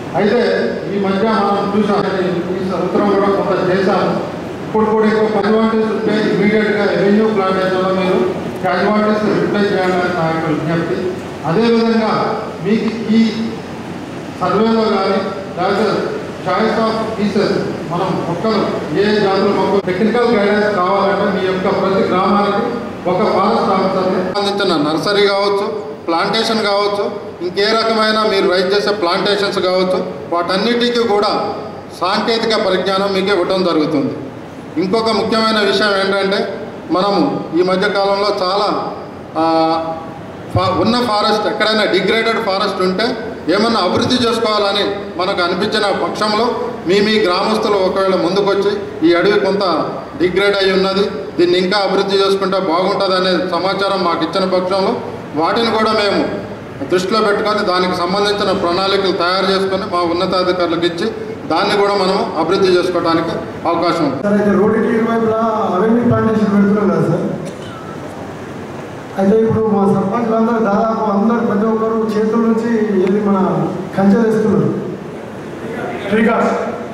అయితే ఈ మధ్య మనం చూసాం ఈ సంవత్సరం కూడా కొంత చేశాము ఇప్పుడు కూడా ఎక్కువ అడ్వాంటేజ్ ఉంటే ఇమీడియట్గా రెవెన్యూ ప్లాంటేషన్లో మీరు అడ్వాంటేజ్ రిప్లై చేయాలని నా యొక్క విజ్ఞప్తి అదేవిధంగా మీకు ఈ సర్వేలో కానీ లేకపోతే చాయిస్ ఆఫ్ పీసెస్ మనం మొక్కలు ఏ జాతుల మొక్కలు టెక్నికల్ గైడెన్స్ కావాలంటే మీ యొక్క ప్రతి గ్రామానికి ఒక ఫారెస్ట్ ఆఫీసర్ని సంబంధించిన నర్సరీ కావచ్చు ప్లాంటేషన్ కావచ్చు ఇంకే రకమైన మీరు రైట్ చేసే ప్లాంటేషన్స్ కావచ్చు వాటన్నిటికీ కూడా సాంకేతిక పరిజ్ఞానం మీకు ఇవ్వటం జరుగుతుంది ఇంకొక ముఖ్యమైన విషయం ఏంటంటే మనము ఈ మధ్య కాలంలో చాలా ఆ, ఫా- ఉన్న ఫారెస్ట్ ఎక్కడైనా డిగ్రేడెడ్ ఫారెస్ట్ ఉంటే ఏమన్నా అభివృద్ధి చేసుకోవాలని మనకు అనిపించిన పక్షంలో మీ మీ గ్రామస్తులు ఒకవేళ ముందుకొచ్చి ఈ అడవి కొంత డిగ్రేడ్ అయి ఉన్నది దీన్ని ఇంకా అభివృద్ధి చేసుకుంటే బాగుంటుంది అనే సమాచారం మాకు ఇచ్చిన పక్షంలో వాటిని కూడా మేము దృష్టిలో పెట్టుకొని దానికి సంబంధించిన ప్రణాళికలు తయారు చేసుకొని మా ఉన్నతాధికారులకు ఇచ్చి దాన్ని కూడా మనం అభివృద్ధి చేసుకోవడానికి అవకాశం ఉంది సార్ అయితే రోడ్డుకి ఇరువైపులా అవెన్యూ ప్లాంటేషన్ పెడుతున్నాం కదా సార్ అయితే ఇప్పుడు మా సర్పంచ్లు అందరూ దాదాపు అందరు ప్రతి ఒక్కరు చేతుల నుంచి ఏది మన కంచె వేస్తున్నారు ట్రీ గార్డ్స్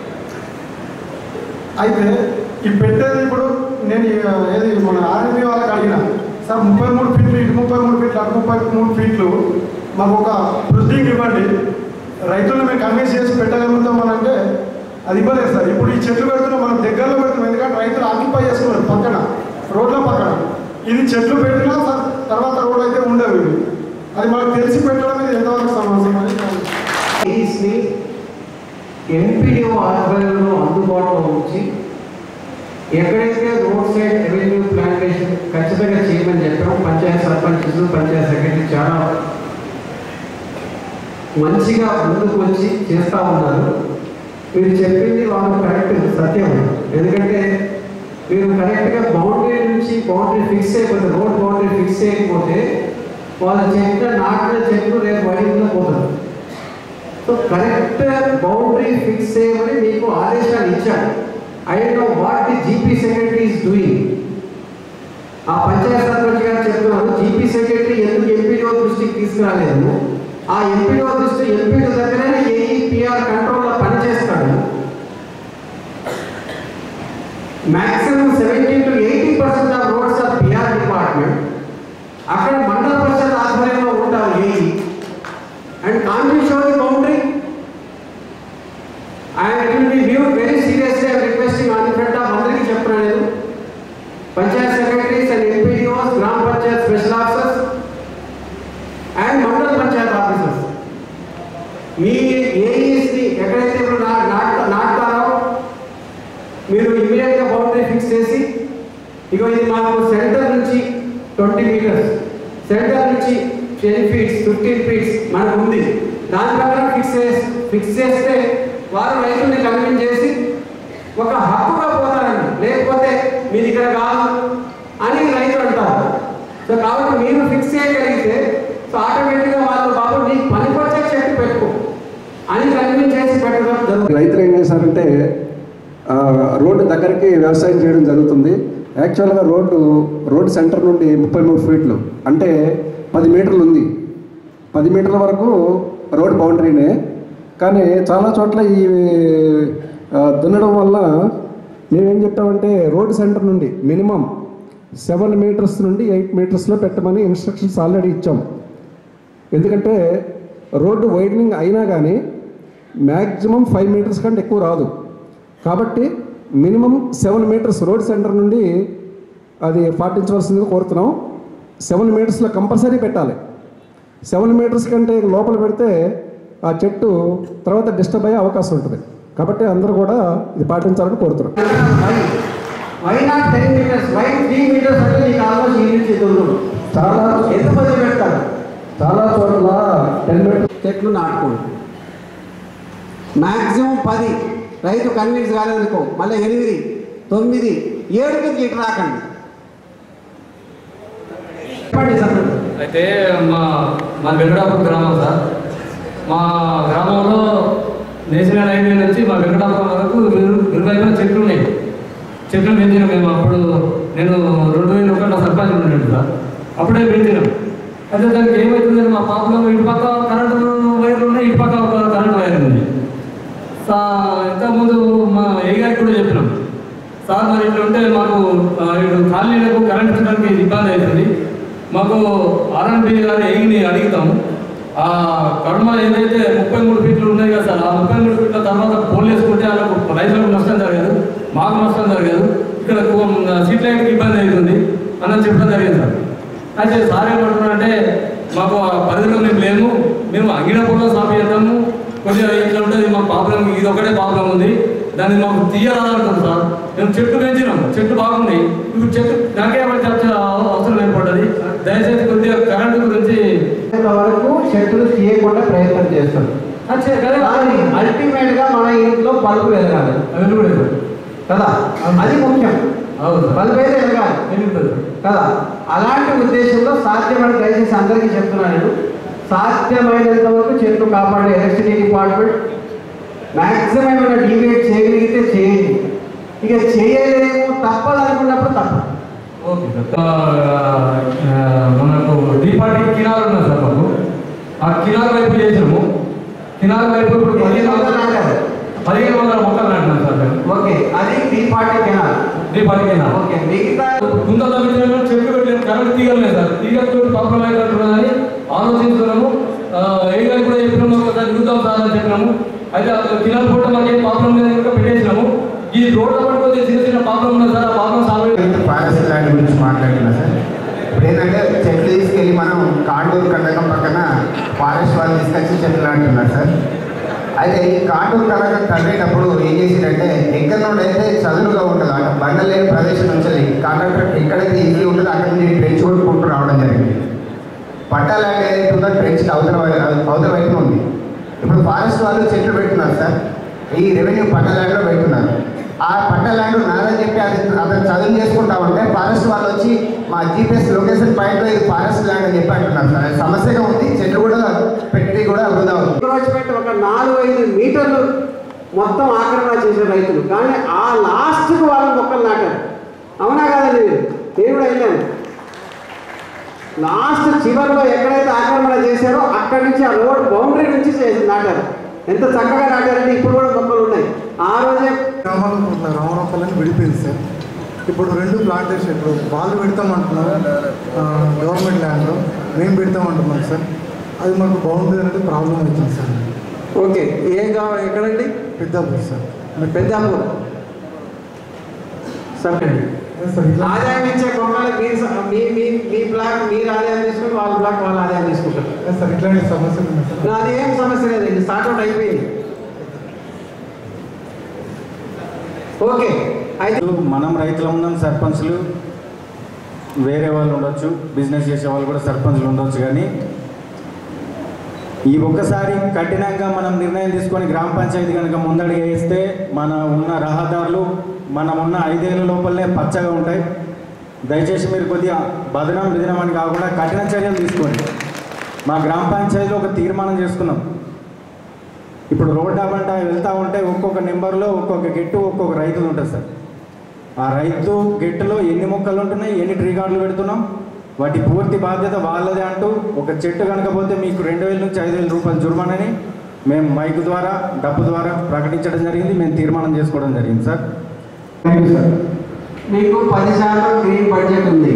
అయితే ఈ పెట్టేది ఇప్పుడు నేను ఈ- ఏది మన ఆర్ఎంపీ వాళ్ళకి అడిగిన సార్ ముప్పై మూడు ఫీట్లు ఇటు ముప్పై మూడు ఫీట్లు అటు ముప్పై మూడు ఫీట్లు మాకు ఒక బ్రిడ్జింగ్ ఇవ్వండి రైతులను మేము కన్విన్స్ చేసి పెట్టగలుగుతాం అని అంటే అది ఇవ్వలేదు సార్ ఇప్పుడు ఈ చెట్లు పెడుతున్నాం మనం దగ్గరలో పెడుతున్నాం ఎందుకంటే రైతులు ఆక్యుపై చేసుకున్నారు పక్కన రోడ్ల పక్కన ఇది చెట్లు పెట్టినా సార్ తర్వాత రోడ్ అయితే ఉండవు ఇవి అది మనకు తెలిసి పెట్టడం ఇది ఎంతవరకు సమస్య అని ఈస్ని ఎంపీడీఓ ఆధ్వర్యంలో అందుబాటులో ఉంచి ఎక్కడైతే రోడ్ సైడ్ రెవెన్యూ ప్లాంటేషన్ ఖచ్చితంగా చేయమని చెప్పాం పంచాయత్ సర్పంచెస్ పంచాయత్ సెక్రటరీ చాలా మంచిగా ముందుకు వచ్చి చేస్తూ ఉన్నారు మీరు చెప్పింది వాళ్ళు కరెక్ట్ సత్యం ఎందుకంటే మీరు కరెక్ట్గా బౌండరీ నుంచి బౌండరీ ఫిక్స్ అయిపోతే రోడ్ బౌండరీ ఫిక్స్ చేయకపోతే వాళ్ళు చెట్ల నాటిన చెట్లు రేపు వైద్యుల్లో పోతారు సో కరెక్ట్ బౌండరీ ఫిక్స్ చేయమని మీకు ఆదేశాలు ఇచ్చాడు I know what the GP secretary is doing ఆ పంచాయత్ సర్పంచ్ గారు చెప్తున్నారు జీపీ సెక్రటరీ ఎందుకు ఎంపీడీఓ దృష్టికి తీసుకురాలేదు ఆ ఎంపీడీఓ దృష్టి ఎంపీడీ దగ్గరనే ఏఈపిఆర్ కంట్రోల్లో పనిచేస్తాడు maximum seventy to eighty percent of roads of PR department అక్కడ మండల పరిషత్ ఆధ్వర్యంలో ఉంటారు AE and country show the boundary and it will be view very seriously I requesting on front of అందరికీ చెప్తున్నాను నేను పంచాయత్ సెక్రటరీస్ అండ్ ఎంపీడీఓస్ గ్రామ panchayat special officers and మండల Panchayat officers మీ ఏఈస్ని ఎక్కడైతే ఇప్పుడు నా నాట నాటుతారో మీరు ఇమీడియట్గా బౌండరీ ఫిక్స్ చేసి ఇగో ఇది మాకు సెంటర్ నుంచి ట్వంటీ మీటర్స్ సెంటర్ నుంచి టెన్ ఫీట్స్ ఫిఫ్టీన్ ఫీట్స్ మనకు ఉంది దాని ప్రకారం ఫిక్స్ చేసి ఫిక్స్ చేస్తే వారు రైతుల్ని కన్విన్స్ చేసి ఒక హక్కుగా పోతారండి లేకపోతే మీది ఇక్కడ కాదు అని రైతు అంటారు సో కాబట్టి మీరు ఫిక్స్ చేయగలిగితే సో ఆటోమేటిక్గా వాళ్ళు బాబు నీకు పనికొచ్చే చెట్టు పెట్టుకో అని కన్విన్స్ చేసి పెట్టడం జరుగుతుంది రైతులు ఏం చేశారంటే ఆ, రోడ్డు దగ్గరికి వ్యవసాయం చేయడం జరుగుతుంది యాక్చువల్గా రోడ్డు రోడ్డు సెంటర్ నుండి ముప్పై మూడు ఫీట్లు అంటే పది మీటర్లు ఉంది పది మీటర్ల వరకు రోడ్ బౌండరీనే కానీ చాలా చోట్ల ఈ ఆ, దున్నడం వల్ల మేమేం చెప్పామంటే రోడ్ సెంటర్ నుండి మినిమం సెవెన్ మీటర్స్ నుండి ఎయిట్ మీటర్స్లో పెట్టమని ఇన్స్ట్రక్షన్స్ ఆల్రెడీ ఇచ్చాం ఎందుకంటే రోడ్డు వైడనింగ్ అయినా కానీ మ్యాక్సిమం ఫైవ్ మీటర్స్ కంటే ఎక్కువ రాదు కాబట్టి minimum seven metres road centre నుండి అది పాటించవలసిందిగా కోరుతున్నాం సెవెన్ మీటర్స్లో కంపల్సరీ పెట్టాలి సెవెన్ మీటర్స్ కంటే లోపల పెడితే ఆ చెట్టు తర్వాత డిస్టర్బ్ అయ్యే అవకాశం ఉంటుంది కాబట్టి అందరూ కూడా ఇది పాటించాలని కోరుతున్నాం why not ten metres why three metres అంటే నీకు ఆల్మోస్ట్ ఈ నుంచి దూరం చాలా ఎంత మంది పెడతారు చాలా చోట్ల టెన్ మీటర్స్ చెట్లు నాటుకోండి మ్యాక్సిమం పది రైతు కన్విన్స్ కాలేదనుకో మళ్ళీ ఎనిమిది తొమ్మిది ఏడు మీద ఇటు రాకండి చెప్పండి సార్ అయితే మా మా వెంకటాపురం గ్రామం సార్ మా గ్రామంలో నేషనల్ హైవే నుంచి మా వెంకటాపురం వరకు ఇరు- ఇరువైపున చెట్లు ఉన్నాయి చెట్లు పెంచినాం మేము అప్పుడు నేను రెండు వేల ఒకటిలో సర్పంచ్ ఉన్నాను సార్ అప్పుడే పెంచినాం అయితే దానికి ఏమవుతుందని మా పాపలో ఇటు పక్క కరెంటు వైర్లు ఉన్నాయి ఇటు పక్క ఒక కరెంట్ వైర్ ఉంది సా ఇంతకుముందు మా ఏ గారికి కూడా చెప్పినాం సార్ మరి ఇట్లా ఉంటే మాకు ఆ, ఇటు కాలనీలకు కరెంట్ ఇచ్చడానికి ఇబ్బంది అవుతుంది మాకు ఆర్ఎన్బి గారు ఏగిని అడుగుతాము ఆ కడమ ఏదైతే ముప్పై మూడు ఫీట్లు ఉన్నాయి కదా సార్ ఆ ముప్పై మూడు ఫీట్ల తర్వాత పోల్ వేసుకుంటే వాళ్ళకు రైతులకు నష్టం జరగదు మాకు నష్టం జరగదు ఇక్కడ సీట్ లైట్కి ఇబ్బంది అవుతుంది అని చెప్పడం జరిగింది సార్ అయితే సార్ ఏమంటున్నారంటే మాకు ఆ పరిధిలో మేము లేము మేము అంగిన పొలం సాఫ్ చేద్దాము కొద్దిగా ఇట్లా ఉంటుంది మా ప్రాబ్లం ఇది ఒకటే ప్రాబ్లం ఉంది దాన్ని మాకు తీయాలంటుంది సార్ మేము చెట్టు పెంచినాం చెట్టు బాగుంది ఇప్పుడు చెట్టు నాకే చర్చ అవసరం ఏర్పడ్డది దయచేసి కొద్దిగా కరెంటు గురించి వరకు చెట్టులు తీయకుండా ప్రయత్నం చేస్తాం అచ్చే కదా కానీ అల్టిమేట్ గా మన ఇంట్లో బల్బు వెలగాలి అది కూడా లేదు. కదా అది ముఖ్యం అవును సార్ బల్బు అయితే వెలగాలి వెలుగుతుంది సార్. కదా అలాంటి ఉద్దేశంలో సాధ్యమైన దయచేసి అందరికీ చెప్తున్నాను నేను సాధ్యమైనంత వరకు చెట్లు కాపాడే ఎలక్ట్రిసిటీ డిపార్ట్మెంట్ మ్యాక్సిమం ఏమైనా డీవియేట్ చేయగలిగితే చేయండి ఇక చేయలేము తప్పదు అనుకున్నప్పుడు తప్పదు ఓకే సార్ ఆ, ఆ, మనకు దీపాటి కినాలు ఉన్నాయి సార్ మాకు ఆ కినాల వైపు చేసినాము కినాల వైపు ఇప్పుడు పదిహేను వందల పదిహేను వందల మొక్కలు నాటినాం సార్ మేము ఓకే అది బీ పార్టీ కెనాల్ దీపాటి కినాల ఓకే మిగతా గుంతల విషయంలో చెట్లు పెట్టిన కరెంట్ తీగలే సార్ తీగలతో ప్రాబ్లం అయినట్టున్నదని ఆలోచిస్తున్నాము ఆ, ఏ గారు కూడా చెప్పినాము ఒకసారి చూద్దాం సార్ అని చెప్పినాము అయితే ఆ కినాల పూట మాకు ఏం ప్రాబ్లం లేదు కనుక పెట్టేసినాము ఈ రోడ్ల పట్టుకొచ్చి చిన్న చిన్న ప్రాబ్లం ఉన్నది సార్ ఆ ప్రాబ్లం సాల్వ్ ఫారెస్ట్ ల్యాండ్ గురించి మాట్లాడుతున్నా సార్ ఇప్పుడు ఏంటంటే చెట్లు తీసుకెళ్ళి మనం కాండూరు కండకం పక్కన ఫారెస్ట్ వాళ్ళు తీసుకొచ్చి చెట్లు నాటుతున్నారు సార్ అయితే ఈ కాండూరు కండకం తగ్గేటప్పుడు ఏం చేసిందంటే ఎక్కడ నుండి అయితే చదువుగా ఉంటుంది అక్కడ బండ లేని ప్రదేశం నుంచి కాంట్రాక్టర్ ఎక్కడైతే ఈజీ ఉంటుందో అక్కడ నుంచి ట్రెంచ్ కొట్టుకుంటూ రావడం జరిగింది పట్టా ల్యాండ్ ఏదైతే ఉందో ట్రెంచ్ అవతల వై- అవతల వైపు ఉంది ఇప్పుడు ఫారెస్ట్ వాళ్ళు చెట్లు పెట్టున్నారు సార్ ఈ రెవెన్యూ పట్టా ల్యాండ్లో పెట్టున్నారు ఆ పట్టా ల్యాండ్ నాదని చెప్పి అది అతను చదువు చేసుకుంటా ఉంటే ఫారెస్ట్ వాళ్ళు వచ్చి మా జీపీఎస్ లొకేషన్ పాయింట్లో ఇది ఫారెస్ట్ ల్యాండ్ అని చెప్పి అంటున్నారు సార్ అది సమస్యగా ఉంది చెట్లు కూడా పెట్టి కూడా వృధా ఉంది రోజు పెట్టి ఒక నాలుగు ఐదు మీటర్లు మొత్తం ఆక్రమణ చేసే రైతులు కానీ ఆ లాస్ట్కు వాళ్ళు మొక్కలు నాటారు అవునా కాదండి మీరు? నేను కూడా వెళ్ళాను లాస్ట్ చివరిలో ఎక్కడైతే ఆక్రమణ చేశారో అక్కడి నుంచి ఆ రోడ్ బౌండరీ నుంచి చేసి నాటారు ఎంత చక్కగా నాటారంటే ఇప్పుడు కూడా మొక్కలు ఉన్నాయి ఆ రోజే గ్రామాలకు ఇట్లా రామరాపల్లని విడిపోయింది సార్ ఇప్పుడు రెండు ప్లాంటేషన్లు వాళ్ళు పెడతామంటున్నారు ఆ, గవర్నమెంట్ ల్యాండ్లో మేము పెడతామంటున్నాం సార్ అది మాకు బాగుంటుంది అనేది ప్రాబ్లం అవుతుంది సార్ ఓకే ఏ గా ఎక్కడండి పెద్దాపూర్ సార్ పెద్దాపూర్ సరే సార్ ఇట్లా ఆదాయం ఇచ్చే మొక్కలు మీరు స- మీ మీ మీ బ్లాక్ మీరు ఆదాయం తీసుకుని వాళ్ళ బ్లాక్ వాళ్ళు ఆదాయం తీసుకుంటారు సార్ ఇట్లాంటి సమస్యలు ఉన్నాయి సార్ నాది ఏం సమస్య లేదు ఇది స్టార్ట్ అవుట్ అయిపోయింది ఓకే అయితే మనం రైతులు ఉన్నాం సర్పంచ్లు వేరే వాళ్ళు ఉండొచ్చు బిజినెస్ చేసే వాళ్ళు కూడా సర్పంచ్లు ఉండొచ్చు కానీ ఈ ఒక్కసారి కఠినంగా మనం నిర్ణయం తీసుకొని గ్రామ పంచాయతీ కనుక ముందడుగు వేస్తే మన ఉన్న రహదారులు మనం ఉన్న ఐదేళ్ళ లోపలనే పచ్చగా ఉంటాయి దయచేసి మీరు కొద్దిగా బదనం బిదనం అని కాకుండా కఠిన చర్యలు తీసుకోండి మా గ్రామ పంచాయతీలో ఒక తీర్మానం చేసుకున్నాం ఇప్పుడు రోడ్ అవంట వెళ్తూ ఉంటే ఒక్కొక్క నెంబర్లో ఒక్కొక్క గెట్టు ఒక్కొక్క రైతులు ఉంటుంది సార్ ఆ రైతు గెట్టులో ఎన్ని మొక్కలు ఉంటున్నాయి ఎన్ని ట్రీ గార్డులు పెడుతున్నాం వాటి పూర్తి బాధ్యత వాళ్ళదే అంటూ ఒక చెట్టు కనుకపోతే మీకు రెండు వేల నుంచి ఐదు వేల రూపాయలు జుర్మానని మేము మైక్ ద్వారా డబ్బు ద్వారా ప్రకటించడం జరిగింది మేము తీర్మానం చేసుకోవడం జరిగింది సార్ థ్యాంక్ యూ సార్ మీకు పది శాతం గ్రీన్ బడ్జెట్ ఉంది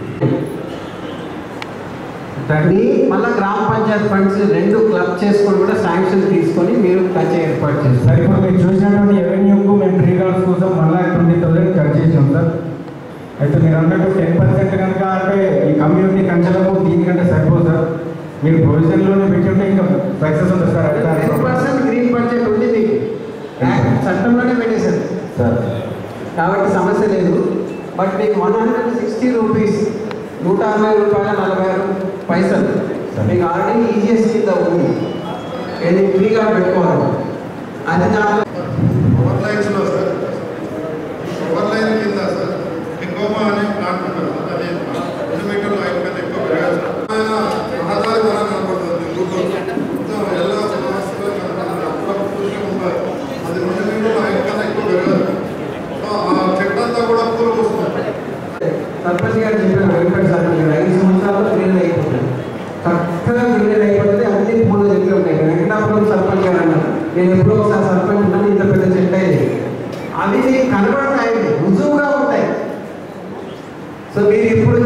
మీ మళ్ళీ గ్రామ పంచాయత్ ఫండ్స్ రెండు క్లబ్ చేసుకొని కూడా శాంక్షన్ తీసుకొని మీరు ఖర్చు ఏర్పాటు చేస్తారు సార్ ఇప్పుడు మీరు చూసినటువంటి రెవెన్యూకు మేము ట్రీ గార్డ్స్ కోసం మళ్ళీ ట్వంటీ థౌసండ్ ఖర్చు చేసాం సార్ అయితే మీరు అన్నట్టు టెన్ పర్సెంట్ కనుక అంటే ఈ కమ్యూనిటీ కంచెలకు దీనికంటే సరిపోదు సార్ మీరు ప్రొవిజన్లోనే పెట్టుంటే ఇంకా సక్సెస్ ఉంటుంది సార్ టెన్ అధికారులు. పర్సెంట్ గ్రీన్ బడ్జెట్ ఉంది మీకు యాక్ట్ చట్టంలోనే పెట్టేశారు సార్ కాబట్టి సమస్య లేదు బట్ మీకు వన్ హండ్రెడ్ సిక్స్టీ రూపీస్ నూట అరవై రూపాయల నలభై ఆరు పైసలు మీకు ఆల్రెడీ ఈజీఎస్ కింద ఉంది ఏది ఫ్రీగా పెట్టుకోవాలి అది దాంట్లో పవర్ లైన్స్లో సార్ పవర్ లైన్ కింద సార్ ఎక్కువ అని ప్లాంట్ ఉంటుంది అది రెండు మీటర్లు ఐదు కన్నా ఎక్కువ పెరగాలి సార్. ఆయన రహదారి వల్ల కనపడుతుంది ఊళ్ళో మొత్తం ఎలా సమస్యలు కనపడుతుంది అప్పుడప్పుడు చూసి ఉంటారు అది రెండు మీటర్లు ఐదు కన్నా ఎక్కువ పెరగాలి సో ఆ చెట్టు అంతా కూడా పూలు వస్తుంది సర్పంచ్ గారు చెప్పిన వెంకట సర్పంచ్ గారు ఐదు సంవత్సరాల్లో క్లియర్ అయిపోతుంది చక్కగా క్లియర్ అయిపోతుంది అన్ని పూల దగ్గర ఉంటాయి వెంకటాపురం సర్పంచ్ గారు అన్నారు నేను ఎప్పుడో ఒకసారి సర్పంచ్ ఉన్నాను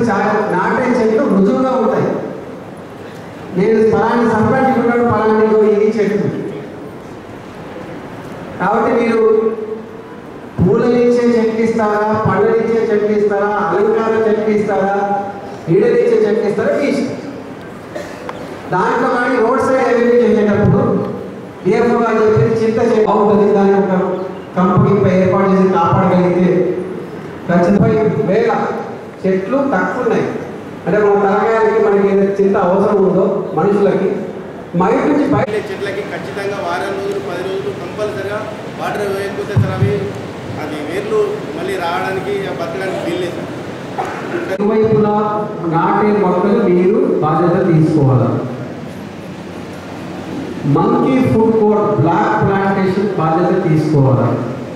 చా- నాటే చెట్లు రుజువుగా ఉంటాయి నేను ఫలాని సంపాదించుకున్నాడు ఫలాని ఇగో ఇది చెట్టు కాబట్టి మీరు పూలనిచ్చే చెట్లు ఇస్తారా పండ్లనిచ్చే చెట్లు ఇస్తారా అలంకార చెట్లు ఇస్తారా నీడనిచ్చే చెట్లు ఇస్తారా మీ ఇష్టం దాంట్లో కానీ రోడ్ సైడ్ అవెన్యూ చేసేటప్పుడు డిఎఫ్ఓ గారు చెప్పేది చింత చే బాగుంటుంది దాని ఒక కంపెనీ ఏర్పాటు చేసి కాపాడగలిగితే ఖచ్చితంగా వేల చెట్లు తక్కువ ఉన్నాయి అంటే మన తలకాయాలకి మనకి ఏదైతే చింత అవసరం ఉందో మనుషులకి బయట నుంచి బయట ఉండే చెట్లకి ఖచ్చితంగా వారం రోజులు పది రోజులు కంపల్సరిగా వాటర్ వేయకపోతే సార్ అవి అది వేర్లు మళ్ళీ రావడానికి బతకడానికి వీల్లేదు సార్ ఇరువైపులా నాటే మొక్కలు మీరు బాధ్యత తీసుకోవాలి monkey food court block plantation బాధ్యత తీసుకోవాలి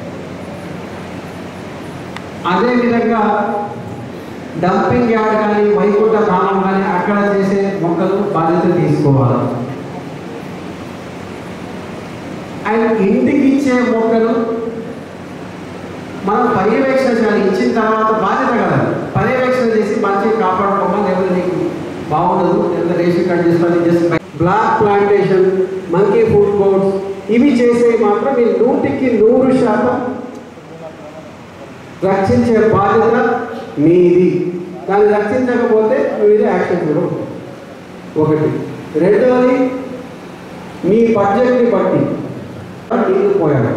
అదేవిధంగా డంపింగ్ యార్డ్ కానీ వైకుంఠ ధామం కానీ అక్కడ చేసే మొక్కలు బాధ్యత తీసుకోవాలి అండ్ ఇంటికి ఇచ్చే మొక్కలు మనం పర్యవేక్షణ చేయాలి ఇచ్చిన తర్వాత బాధ్యత కదా పర్యవేక్షణ చేసి మంచిగా కాపాడుకోమని లేకపోతే నీకు బాగుండదు ఎంత రేషన్ కార్డ్ చేసుకోవాలి just block plantation monkey food courts ఇవి చేసే మాత్రం మీరు నూటికి నూరు శాతం రక్షించే బాధ్యత మీది దాన్ని రక్షించకపోతే మీది యాక్షన్ కూడా ఉంటుంది. ఒకటి రెండవది మీ బడ్జెట్ని బట్టి నీళ్లు పోయాలి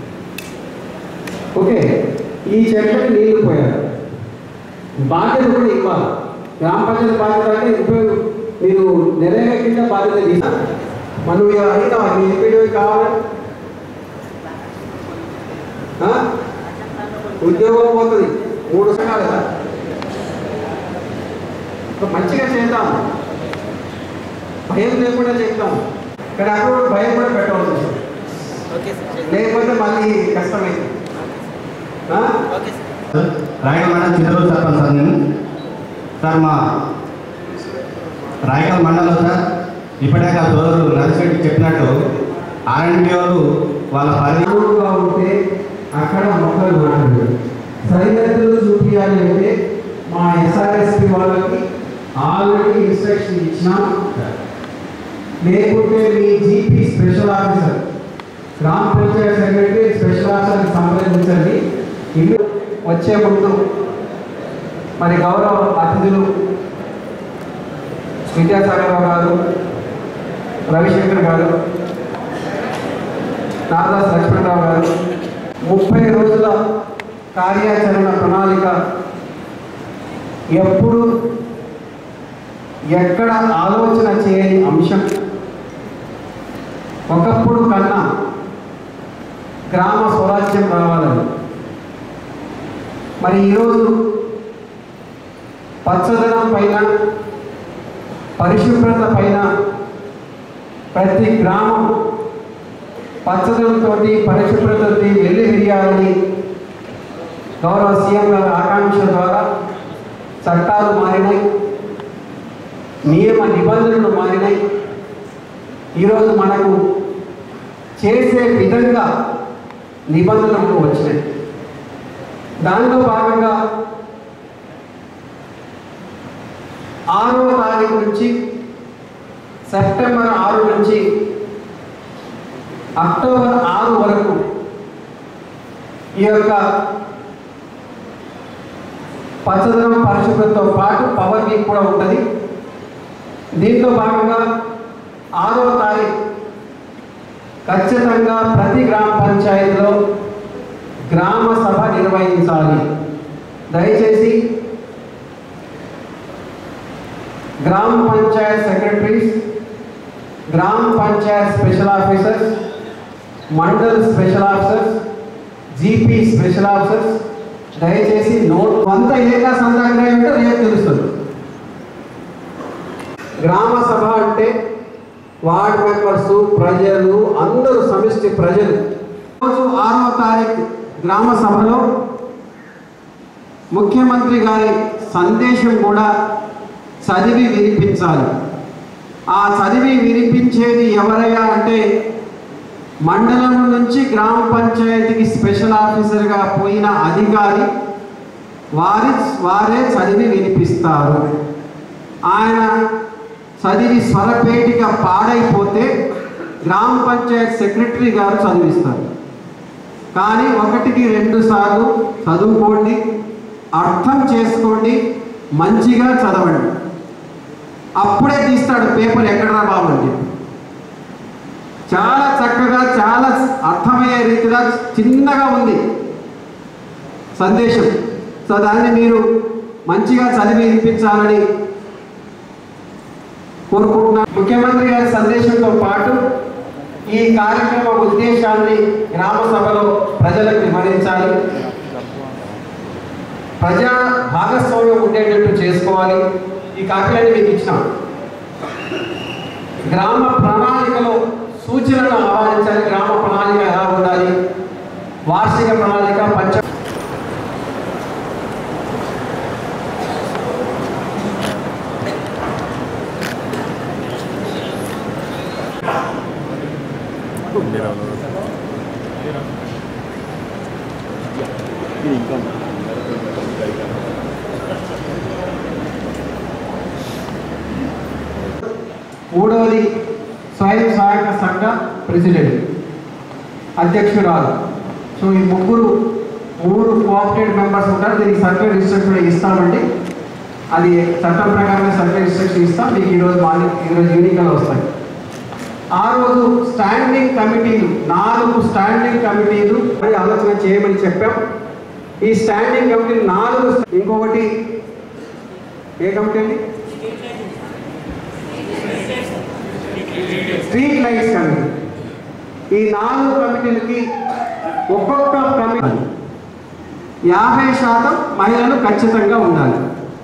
ఓకే ఈ చెట్లకి నీళ్లు పోయాలి బాధ్యత కూడా ఇవ్వాలి గ్రామ పంచాయతీ బాధ్యత అంటే ఉపయోగం మీరు నెలల కింద బాధ్యత తీసా మనం ఇక అడుగుతాం మీ ఎంపీడీ కావాలని ఆ? ఉద్యోగం పోతుంది మూడు సంఘాలు కదా ఒక మంచిగా చేద్దాం భయం లేకుండా చేద్దాం కానీ అక్కడ భయం కూడా పెట్టవలసి వస్తుంది లేకపోతే మళ్ళీ కష్టమైంది ఆ? రాయకల్ మండలం చిత్తూరు సర్పంచ్ సార్ నేను సార్ మా రాయకల్ మండలం సార్ ఇప్పటిదాకా సోదరులు నర్సిరెడ్డి చెప్పినట్టు ఆర్ఎండ్బి వాళ్ళు వాళ్ళ పరిధి మామూలుగా ఉంటే అక్కడ మొక్కలు నాటండి సరిహద్దులు చూపించాలి అంటే మా ఎస్ఆర్ఎస్పి వాళ్ళకి ఆల్రెడీ ఇన్స్ట్రక్షన్ ఇచ్చినాం లేకుంటే మీ జీపీ స్పెషల్ ఆఫీసర్ గ్రామ పంచాయత్ సెక్రటరీ స్పెషల్ ఆఫీసర్ని సంప్రదించండి ఇల్లు వచ్చే ముందు మరి గౌరవ అతిథులు విద్యాసాగర్ గారు రవిశంకర్ గారు నారదాస్ లక్ష్మణరావు గారు ముప్పై రోజుల కార్యాచరణ ప్రణాళిక ఎప్పుడు ఎక్కడ ఆలోచన చేయని అంశం ఒకప్పుడు కన్నా గ్రామ స్వరాజ్యం రావాలని మరి ఈరోజు పచ్చదనం పైన పరిశుభ్రత పైన ప్రతి గ్రామం పచ్చదనంతో పరిశుభ్రతతో వెళ్ళి విరియాలని గౌరవ సీఎం గారి ఆకాంక్ష ద్వారా చట్టాలు మారినాయి నియమ నిబంధనలు మారినాయి ఈరోజు మనకు చేసే విధంగా నిబంధనలు వచ్చినాయి దానిలో భాగంగా ఆరో తారీఖు నుంచి సెప్టెంబర్ ఆరు నుంచి అక్టోబర్ ఆరు వరకు ఈ యొక్క పచ్చదనం పరిశుభ్రతతో పాటు పవర్ వీక్ కూడా ఉంటుంది దీంతో భాగంగా ఆరో తారీఖు ఖచ్చితంగా ప్రతి గ్రామ పంచాయతీలో గ్రామ సభ నిర్వహించాలి దయచేసి గ్రామ పంచాయత్ సెక్రటరీస్ గ్రామ panchayat special officers mandal special officers GP special officers దయచేసి నోట్ కొంత ఏకా సందర్భంగా ఉంటే రేపు తెలుస్తుంది గ్రామ సభ అంటే వార్డ్ మెంబర్స్ ప్రజలు అందరూ సమిష్టి ప్రజలు రోజు ఆరవ తారీఖు గ్రామ సభలో ముఖ్యమంత్రి గారి సందేశం కూడా చదివి వినిపించాలి ఆ చదివి వినిపించేది ఎవరయ్యా అంటే మండలం నుంచి గ్రామ పంచాయతీకి స్పెషల్ ఆఫీసర్గా పోయిన అధికారి వారి వారే చదివి వినిపిస్తారు ఆయన చదివి స్వరపేటిక పాడైపోతే గ్రామ పంచాయత్ సెక్రటరీ గారు చదివిస్తారు కానీ ఒకటికి రెండు సార్లు చదువుకోండి అర్థం చేసుకోండి మంచిగా చదవండి అప్పుడే తీస్తాడు పేపర్ ఎక్కడరా బాబు అని చెప్పి చాలా చక్కగా చాలా అర్థమయ్యే రీతిగా చిన్నగా ఉంది సందేశం సో దాన్ని మీరు మంచిగా చదివి వినిపించాలని కోరుకుంటున్నాను ముఖ్యమంత్రి గారి సందేశంతో పాటు ఈ కార్యక్రమ ఉద్దేశాన్ని గ్రామ సభలో ప్రజలకు వివరించాలి ప్రజా భాగస్వామ్యం ఉండేటట్టు చేసుకోవాలి ఈ కాపీలన్నీ మీకు ఇచ్చినాం గ్రామ ప్రణాళికలో సూచనలు ఆహ్వానించాలి గ్రామ ప్రణాళిక ఎలా ఉండాలి వార్షిక ప్రణాళిక పంచ మూడవది స్వయం సహాయక సంఘ ప్రెసిడెంట్ అధ్యక్షురాలు సో ఈ ముగ్గురు మూడు కోఆపరేటివ్ మెంబర్స్ ఉంటారు దీనికి సర్వే రిజిస్ట్రేషన్ కూడా ఇస్తామండి అది చట్టం ప్రకారమే సర్వే రిజిస్ట్రేషన్ ఇస్తాం మీకు ఈరోజు మార్నింగ్ ఈరోజు ఈవినింగ్లో వస్తాయి ఆ రోజు స్టాండింగ్ కమిటీలు నాలుగు స్టాండింగ్ కమిటీలు మరి ఆలోచన చేయమని చెప్పాం ఈ స్టాండింగ్ కమిటీలు నాలుగు ఇంకొకటి ఏ కమిటీ అండి స్ట్రీట్ లైట్స్ కమిటీ ఈ నాలుగు కమిటీలకి ఒక్కొక్క కమిటీ యాభై శాతం మహిళలు ఖచ్చితంగా ఉండాలి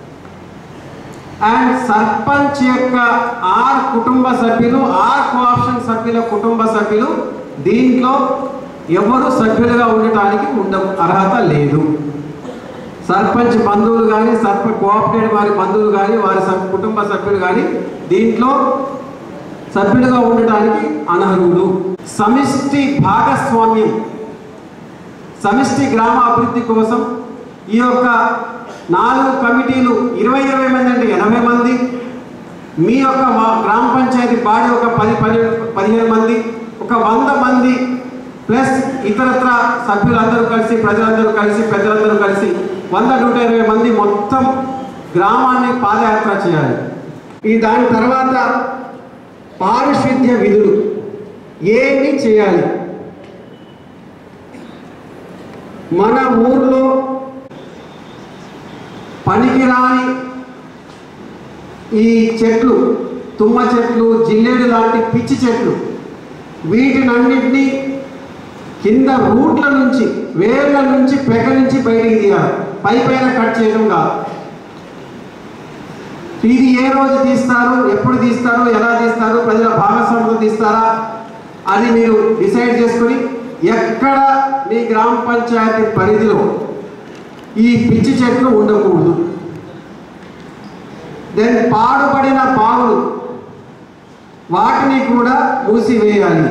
అండ్ సర్పంచ్ యొక్క ఆర్ కుటుంబ సభ్యులు ఆర్ కోఆప్షన్ సభ్యుల కుటుంబ సభ్యులు దీంట్లో ఎవరు సభ్యులుగా ఉండటానికి ఉండ అర్హత లేదు సర్పంచ్ బంధువులు కానీ సర్పంచ్ కోఆపరేటివ్ వారి బంధువులు కానీ వారి సబ్- కుటుంబ సభ్యులు కానీ దీంట్లో సభ్యులుగా ఉండటానికి అనర్హులు సమిష్టి భాగస్వామ్యం సమిష్టి గ్రామ అభివృద్ధి కోసం ఈ యొక్క నాలుగు కమిటీలు ఇరవై ఇరవై మంది అంటే ఎనభై మంది మీ యొక్క వా- గ్రామ పంచాయతీ బాడీ ఒక పది పది పదిహేను మంది ఒక వంద మంది ప్లస్ ఇతరత్ర సభ్యులందరూ కలిసి ప్రజలందరూ కలిసి పెద్దలందరూ కలిసి వంద నూట ఇరవై మంది మొత్తం గ్రామాన్ని పాదయాత్ర చేయాలి ఈ దాని తర్వాత పారిశుద్ధ్య విధులు ఏమి చేయాలి మన ఊర్లో పనికిరాని ఈ చెట్లు తుమ్మ చెట్లు జిల్లేడు లాంటి పిచ్చి చెట్లు వీటినన్నింటినీ కింద రూట్ల నుంచి వేర్ల నుంచి పెగ నుంచి బయటికి తీయాలి పై పైన కట్ చేయడం కాదు ఇది ఏ రోజు తీస్తారు ఎప్పుడు తీస్తారు ఎలా తీస్తారు ప్రజల భాగస్వామ్యంతో తీస్తారా అని మీరు డిసైడ్ చేసుకుని ఎక్కడ మీ గ్రామ పంచాయతీ పరిధిలో ఈ పిచ్చి చెట్లు ఉండకూడదు దెన్ పాడుపడిన పాములు వాటిని కూడా మూసివేయాలి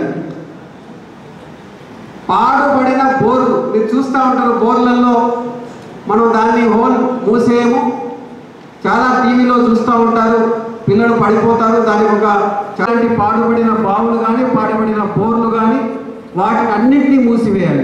పాడుపడిన బోర్లు మీరు చూస్తూ ఉంటారు బోర్లలో మనం దాన్ని హోల్ మూసేయము చాలా టీవీలో చూస్తూ ఉంటారు పిల్లలు పడిపోతారు దానికి ఒక చాలాంటి పాడుపడిన బావులు కానీ పాడుపడిన బోర్లు కానీ వాటిని అన్నింటినీ మూసివేయాలి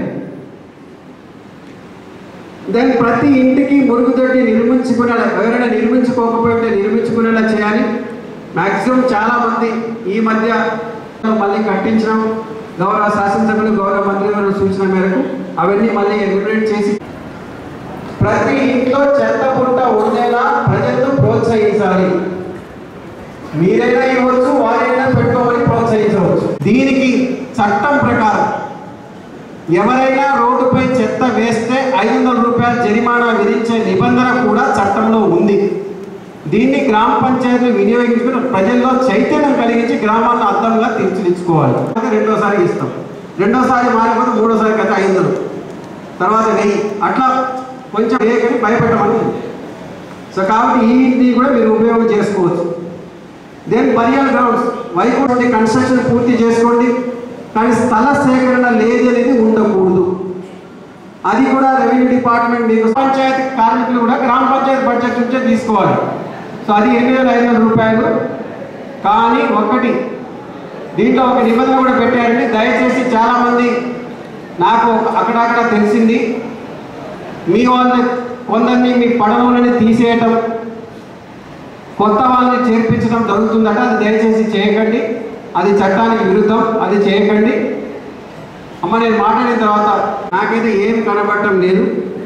దెన్ ప్రతి ఇంటికి మురుగుదొడ్డి నిర్మించుకునేలా ఎవరైనా నిర్మించుకోకపోతే నిర్మించుకునేలా చేయాలి మ్యాక్సిమం చాలా మంది ఈ మధ్య మళ్ళీ కట్టించడం గౌరవ శాసనసభ్యులు గౌరవ మంత్రి గారి సూచన మేరకు అవన్నీ మళ్ళీ ఎలిమినేట్ చేసి ప్రతి ఇంట్లో చెత్త పుట్ట ఉండేలా ప్రజలను ప్రోత్సహించాలి మీరైనా ఇవ్వచ్చు వారైనా పెట్టుకోమని ప్రోత్సహించవచ్చు దీనికి చట్టం ప్రకారం ఎవరైనా రోడ్డుపై చెత్త వేస్తే ఐదు వందల రూపాయల జరిమానా విధించే నిబంధన కూడా చట్టంలో ఉంది దీన్ని గ్రామ పంచాయతీలు వినియోగించుకుని ప్రజల్లో చైతన్యం కలిగించి గ్రామాలను అర్థంగా తీర్చిదిద్దుకోవాలి అయితే రెండోసారి ఇస్తాం రెండోసారి మారిపోతే మూడోసారి అయితే ఐదు వందలు తర్వాత వెయ్యి అట్లా కొంచెం వేయకని భయపెట్టమని సో కాబట్టి ఈ ఇంటిని కూడా మీరు ఉపయోగం చేసుకోవచ్చు then burial grounds Vaikuntha construction పూర్తి చేసుకోండి కానీ స్థల సేకరణ లేదు అనేది ఉండకూడదు అది కూడా రెవెన్యూ డిపార్ట్మెంట్ మీకు పంచాయతీ కార్మికులు కూడా గ్రామ పంచాయతీ బడ్జెట్ నుంచే తీసుకోవాలి సో అది ఎనిమిది వేల ఐదు వందల రూపాయలు కానీ ఒక్కటి దీంట్లో ఒక నిబంధన కూడా పెట్టారండి దయచేసి చాలామంది నాకు అక్కడక్కడ తెలిసింది మీ వాళ్ళని కొందరిని మీ పడవలని తీసేయటం కొత్త వాళ్ళని చేర్పించడం జరుగుతుందట అది దయచేసి చేయకండి అది చట్టానికి విరుద్ధం అది చేయకండి అమ్మ నేను మాట్లాడిన తర్వాత నాకైతే ఏం కనబడటం లేదు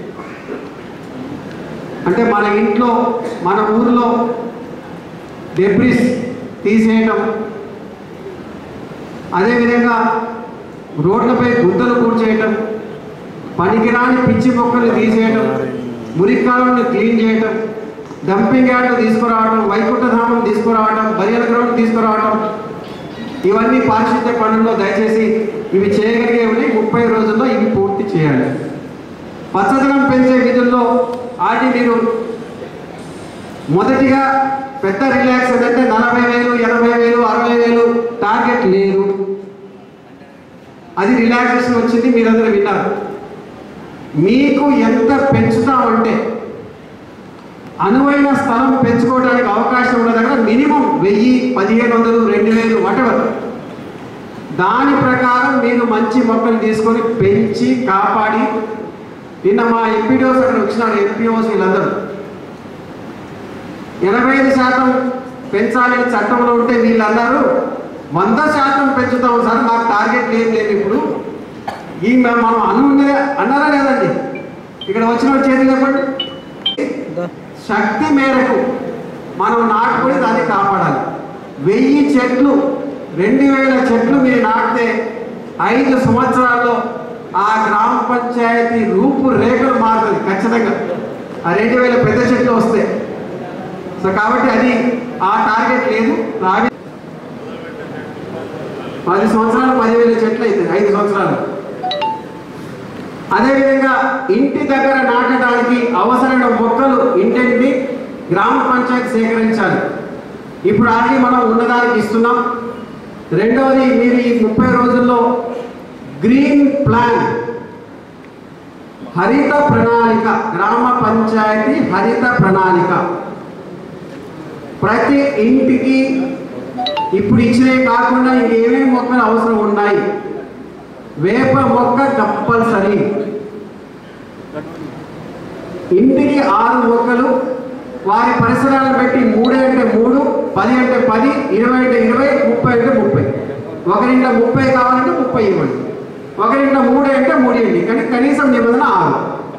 అంటే మన ఇంట్లో మన ఊర్లో డెబ్రిస్ తీసేయటం అదేవిధంగా రోడ్లపై గుంతలు కూర్చేయటం పనికిరాని పిచ్చి మొక్కలు తీసేయటం మురికాలను క్లీన్ చేయటం డంపింగ్ యార్డ్లు తీసుకురావడం వైకుంఠధామం తీసుకురావడం బరియల గ్రౌండ్ తీసుకురావడం ఇవన్నీ పారిశుద్ధ్య పనుల్లో దయచేసి ఇవి చేయగలిగేవి ముప్పై రోజుల్లో ఇవి పూర్తి చేయాలి పచ్చదనం పెంచే విధుల్లో ఆటి మీరు మొదటిగా పెద్ద రిలాక్స్ ఏంటంటే నలభై వేలు ఎనభై వేలు అరవై వేలు టార్గెట్ లేదు అది రిలాక్సేషన్ వచ్చింది మీరందరూ విన్నారు మీకు ఎంత పెంచుతామంటే అనువైన స్థలం పెంచుకోవడానికి అవకాశం ఉన్న దగ్గర మినిమం వెయ్యి పదిహేను వందలు రెండు వేలు వటవర్ దాని ప్రకారం మీరు మంచి మొక్కలు తీసుకొని పెంచి కాపాడి నిన్న మా ఎంపీడీఓస్ అక్కడ వచ్చినారు ఎంపీఓస్ వీళ్ళందరూ ఎనభై ఐదు శాతం పెంచాలని చట్టంలో ఉంటే వీళ్ళందరూ వంద శాతం పెంచుతాం సార్ మాకు టార్గెట్ ఏం లేదు ఇప్పుడు ఈ మ- మనం అన్నుండే అన్నారా లేదండి ఇక్కడ వచ్చిన వాళ్ళ చేతులు చెప్పండి శక్తి మేరకు మనం నాటుకొని దాన్ని కాపాడాలి వెయ్యి చెట్లు రెండు వేల చెట్లు మీరు నాటితే ఐదు సంవత్సరాల్లో ఆ గ్రామ పంచాయతీ రూపురేఖలు మారుతుంది ఖచ్చితంగా ఆ రెండు వేల పెద్ద చెట్లు వస్తాయి సో కాబట్టి అది ఆ టార్గెట్ లేదు రావి పది సంవత్సరాలు పదివేల చెట్లు అవుతుంది ఐదు సంవత్సరాలు అదేవిధంగా ఇంటి దగ్గర నాటడానికి అవసరమైన మొక్కలు ఇంటింటిని గ్రామ పంచాయతీ సేకరించాలి ఇప్పుడు ఆల్రెడీ మనం ఉన్నదానికి ఇస్తున్నాం రెండవది మీరు ఈ ముప్పై రోజుల్లో గ్రీన్ ప్లాన్ హరిత ప్రణాళిక గ్రామ పంచాయతీ హరిత ప్రణాళిక ప్రతి ఇంటికి ఇప్పుడు ఇచ్చినవి కాకుండా ఇంకేమేమి మొక్కలు అవసరం ఉన్నాయి వేప మొక్క కంపల్సరీ ఇంటికి ఆరు మొక్కలు వారి పరిసరాలను బట్టి మూడు అంటే మూడు పది అంటే పది ఇరవై అంటే ఇరవై ముప్పై అంటే ముప్పై ఒకరింట ముప్పై కావాలంటే ముప్పై ఇవ్వండి ఒకరింట మూడు అంటే మూడు ఇవ్వండి కానీ కనీసం నిబంధన ఆరు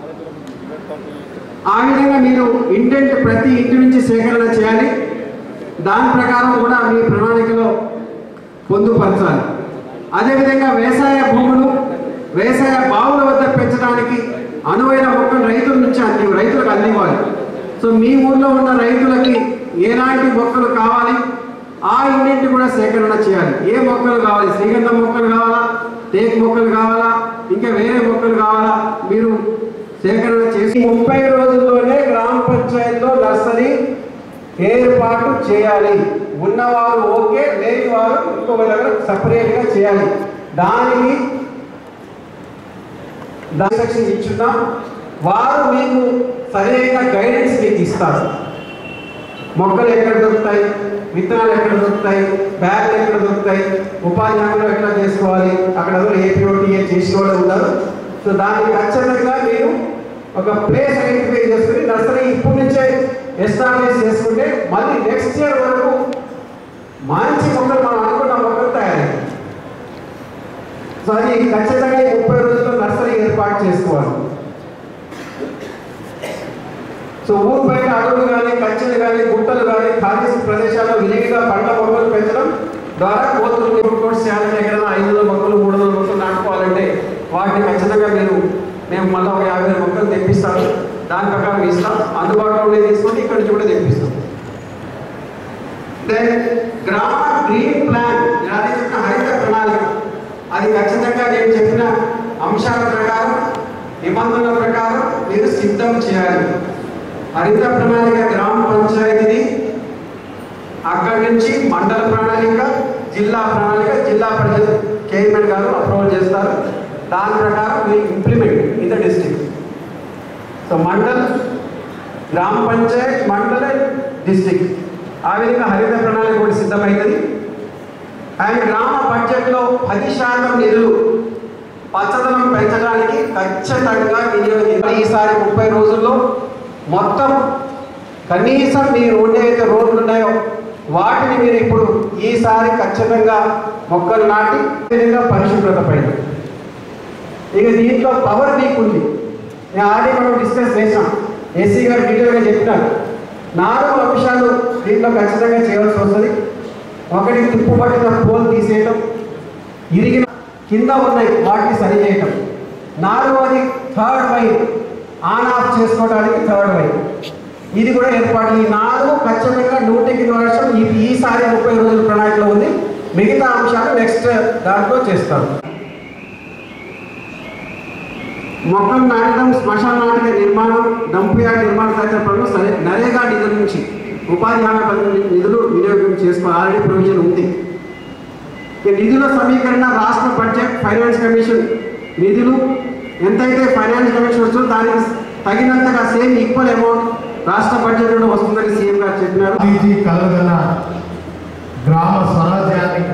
ఆ విధంగా మీరు ఇంటింటి ప్రతి ఇంటి నుంచి సేకరణ చేయాలి దాని ప్రకారం కూడా మీ ప్రణాళికలో పొందుపరచాలి అదేవిధంగా వ్యవసాయ భూములు వ్యవసాయ బావుల వద్ద పెంచడానికి అనువైన మొక్కలు రైతుల నుంచి అంది రైతులకు అందివ్వాలి సో మీ ఊర్లో ఉన్న రైతులకి ఎలాంటి మొక్కలు కావాలి ఆ ఇంటింటి కూడా సేకరణ చేయాలి ఏ మొక్కలు కావాలి శ్రీగంధం మొక్కలు కావాలా తేక్ మొక్కలు కావాలా ఇంకా వేరే మొక్కలు కావాలా మీరు సేకరణ చేసి ముప్పై రోజుల్లోనే గ్రామ పంచాయతీలో నర్సరీ ఏర్పాటు చేయాలి ఉన్నవారు ఓకే లేని వారు ఇంకొక దగ్గర సపరేట్గా చేయాలి దానికి ఇన్స్ట్రక్షన్ ఇచ్చున్నాం వారు మీకు సరైన గైడెన్స్ మీకు ఇస్తారు మొక్కలు ఎక్కడ దొరుకుతాయి విత్తనాలు ఎక్కడ దొరుకుతాయి బ్యాగులు ఎక్కడ దొరుకుతాయి ఉపాధి హామీలు ఎట్లా చేసుకోవాలి అక్కడ అందరూ ఏపీఓటీఏ చేసిన వాళ్ళు ఉన్నారు సో దానికి ఖచ్చితంగా మీరు ఒక ప్లేస్ ఐడెంటిఫై చేసుకుని నర్సరీ ఇప్పటి నుంచే ఎస్టాబ్లిష్ చేసుకుంటే మళ్ళీ నెక్స్ట్ ఇయర్ వరకు మంచి మొక్కలు మనం అనుకున్న మొక్కలు తయారయ్యాయి సో అది ఖచ్చితంగా ఈ ముప్పై రోజుల్లో నర్సరీ ఏర్పాటు చేసుకోవాలి సో ఊరు బయట అడవులు కానీ కంచెలు కానీ గుట్టలు కానీ ఖాళీ ప్రదేశాల్లో విరిగిగా పంట మొక్కలు పెంచడం ద్వారా కోతులు కోర్స్ చేయాలంటే ఎక్కడైనా ఐదు వందల మొక్కలు మూడు వందల మొక్కలు నాటుకోవాలంటే వాటిని ఖచ్చితంగా మీరు మేము మళ్ళీ ఒక యాభై వేల మొక్కలు తెప్పిస్తాము దాని ప్రకారం ఇస్తాం అందుబాటులో ఉండే తీసుకొని ఇక్కడ నుంచి కూడా తెప్పిస్తాం దెన్ గ్రామ గ్రీన్ ప్లాన్ అది చెప్పిన హరిత ప్రణాళిక అది ఖచ్చితంగా నేను చెప్పిన అంశాల ప్రకారం నిబంధనల ప్రకారం మీరు సిద్ధం చేయాలి హరిత ప్రణాళిక గ్రామ పంచాయతీని అక్కడి నుంచి మండల ప్రణాళిక జిల్లా ప్రణాళిక జిల్లా పరిషత్ చైర్మన్ గారు అప్రూవల్ చేస్తారు దాని ప్రకారం will implement in the district so mandal గ్రామ పంచాయత్ మండల డిస్ట్రిక్ట్ ఆ విధంగా హరిత ప్రణాళిక కూడా సిద్ధమవుతుంది అండ్ గ్రామ బడ్జెట్లో పది శాతం నిధులు పచ్చదనం పెంచడానికి ఖచ్చితంగా వినియోగించాలి ఈసారి ముప్పై రోజుల్లో మొత్తం కనీసం మీరు ఉండేవైతే రోడ్లు ఉన్నాయో వాటిని మీరు ఇప్పుడు ఈసారి ఖచ్చితంగా మొక్కలు నాటి ఈ విధంగా పరిశుభ్రత పైన ఇక దీంట్లో పవర్ మీకు ఉంది నేను ఆల్రెడీ మనం డిస్కస్ చేసాం ఎస్సీ గారు డీటెయిల్గా చెప్పినారు నాలుగు అంశాలు దీంట్లో ఖచ్చితంగా చేయవలసి వస్తుంది ఒకటి తుప్పు పట్టిన పోల్ తీసేయటం ఇరిగిన కింద ఉన్నాయి వాటిని సరి చేయటం నాలుగవది థర్డ్ వైర్ ఆన్ ఆఫ్ చేసుకోవడానికి థర్డ్ వైర్ ఇది కూడా ఏర్పాటు ఈ నాలుగు ఖచ్చితంగా నూటికి వర్షం ఈ ఈసారి ముప్పై రోజుల ప్రణాళికలో ఉంది మిగతా అంశాలు నెక్స్ట్ దాంట్లో చేస్తారు మొక్కలు నాటడం శ్మశాన నాటిక నిర్మాణం డంప్ యార్డ్ నిర్మాణ తదితర పనులు సరే నరేగా నిధుల నుంచి ఉపాధి హామీ పనుల నిధులు వినియోగం చేసుకో ఆల్రెడీ ప్రొవిజన్ ఉంది ఇక నిధుల సమీకరణ రాష్ట్ర బడ్జెట్ ఫైనాన్స్ కమిషన్ నిధులు ఎంతైతే ఫైనాన్స్ కమిషన్ వస్తుందో దానికి తగినంతగా సేమ్ ఈక్వల్ అమౌంట్ రాష్ట్ర బడ్జెట్ నుండి వస్తుందని సీఎం గారు చెప్పినారు గాంధీజీ కలగన్న గ్రామ స్వరాజ్యాన్ని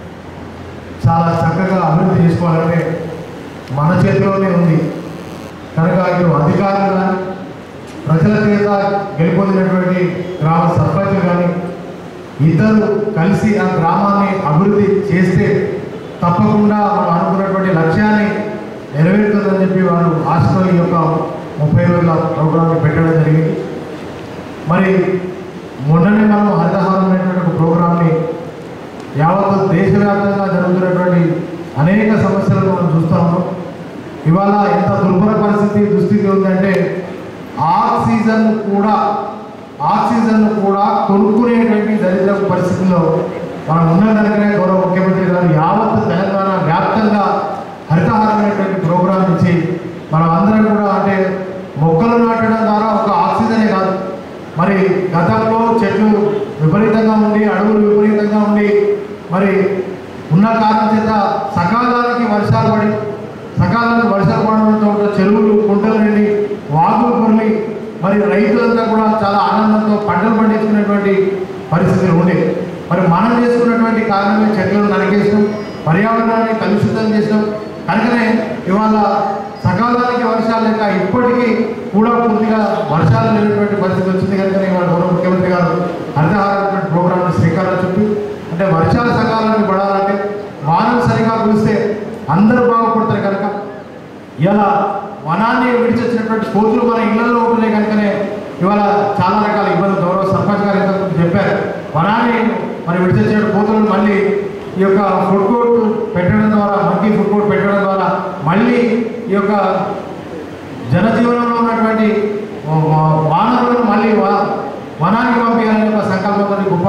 చాలా చక్కగా అభివృద్ధి చేసుకోవాలంటే మన చేతిలోనే ఉంది కనుక ఇటు అధికారులు కానీ ప్రజల చేత గెలుపొందినటువంటి గ్రామ సర్పంచులు కానీ ఇద్దరు కలిసి ఆ గ్రామాన్ని అభివృద్ధి చేస్తే తప్పకుండా మనం అనుకున్నటువంటి లక్ష్యాన్ని నెరవేరుతుందని చెప్పి వారు ఆశతో ఈ యొక్క ముప్పై రోజుల ప్రోగ్రాంని పెట్టడం జరిగింది మరి మొన్ననే మనం హరితహారం అనేటువంటి ఒక ప్రోగ్రామ్ని యావత్ దేశవ్యాప్తంగా జరుగుతున్నటువంటి అనేక సమస్యలను మనం చూస్తూ ఉన్నాం ఇవాళ ఎంత దుర్భర పరిస్థితి దుస్థితి ఉందంటే ఆక్సిజన్ కూడా ఆక్సిజన్ కూడా కొనుక్కునేటువంటి దరిద్ర పరిస్థితుల్లో మనం ఉన్న కనుకనే గౌరవ ముఖ్యమంత్రి గారు యావత్ తెలంగాణ వ్యాప్తంగా హరితహారం అనేటువంటి ప్రోగ్రాం ఇచ్చి మనం అందరం కూడా అంటే మొక్కలు నాటడం ద్వారా ఒక ఆక్సిజనే కాదు మరి గతంలో చెట్లు విపరీతంగా ఉండి అడవులు విపరీతంగా ఉండి మరి ఉన్న కారణం చేత సకాలానికి వర్షాలు పడి సకాలానికి వర్షాలు పడడంతో ఉన్న చెరువులు కుంటలు నిండి వాగులు పొరలి మరి రైతులంతా కూడా చాలా ఆనందంతో పంటలు పండించుకునేటువంటి పరిస్థితులు ఉండే మరి మనం చేసుకున్నటువంటి కారణమే చెట్లను నరికేసినాం పర్యావరణాన్ని కలుషితం చేసినాం కనుకనే ఇవాళ సకాలానికి వర్షాలు లేక ఇప్పటికీ కూడా పూర్తిగా వర్షాలు లేనటువంటి పరిస్థితి వచ్చింది కనుక ఇవాళ గౌరవ ముఖ్యమంత్రి గారు హరితహారం ప్రోగ్రామ్ శ్రీకారం చుట్టి అంటే వర్షాలు సకాలానికి పడాలంటే వానలు సరిగా కురిస్తే అందరూ బాగుపడతారు కనుక ఇలా వనాన్ని విడిచొచ్చినటువంటి కోతులు మన ఇళ్లలో ఉంటున్నాయి కనుకనే ఇవాళ చాలా రకాల ఇబ్బందులు గౌరవ సర్పంచ్ గారు ఇంతకు చెప్పారు వనాన్ని మరి విడిచొచ్చిన కోతులను మళ్ళీ ఈ యొక్క ఫుడ్ కోర్ట్ పెట్టడం ద్వారా మంకీ ఫుడ్ కోర్ట్ పెట్టడం ద్వారా మళ్ళీ ఈ యొక్క జనజీవనంలో ఉన్నటువంటి వానరులను మళ్ళీ వా- వనానికి పంపించాలని ఒక సంకల్పంతో గొప్ప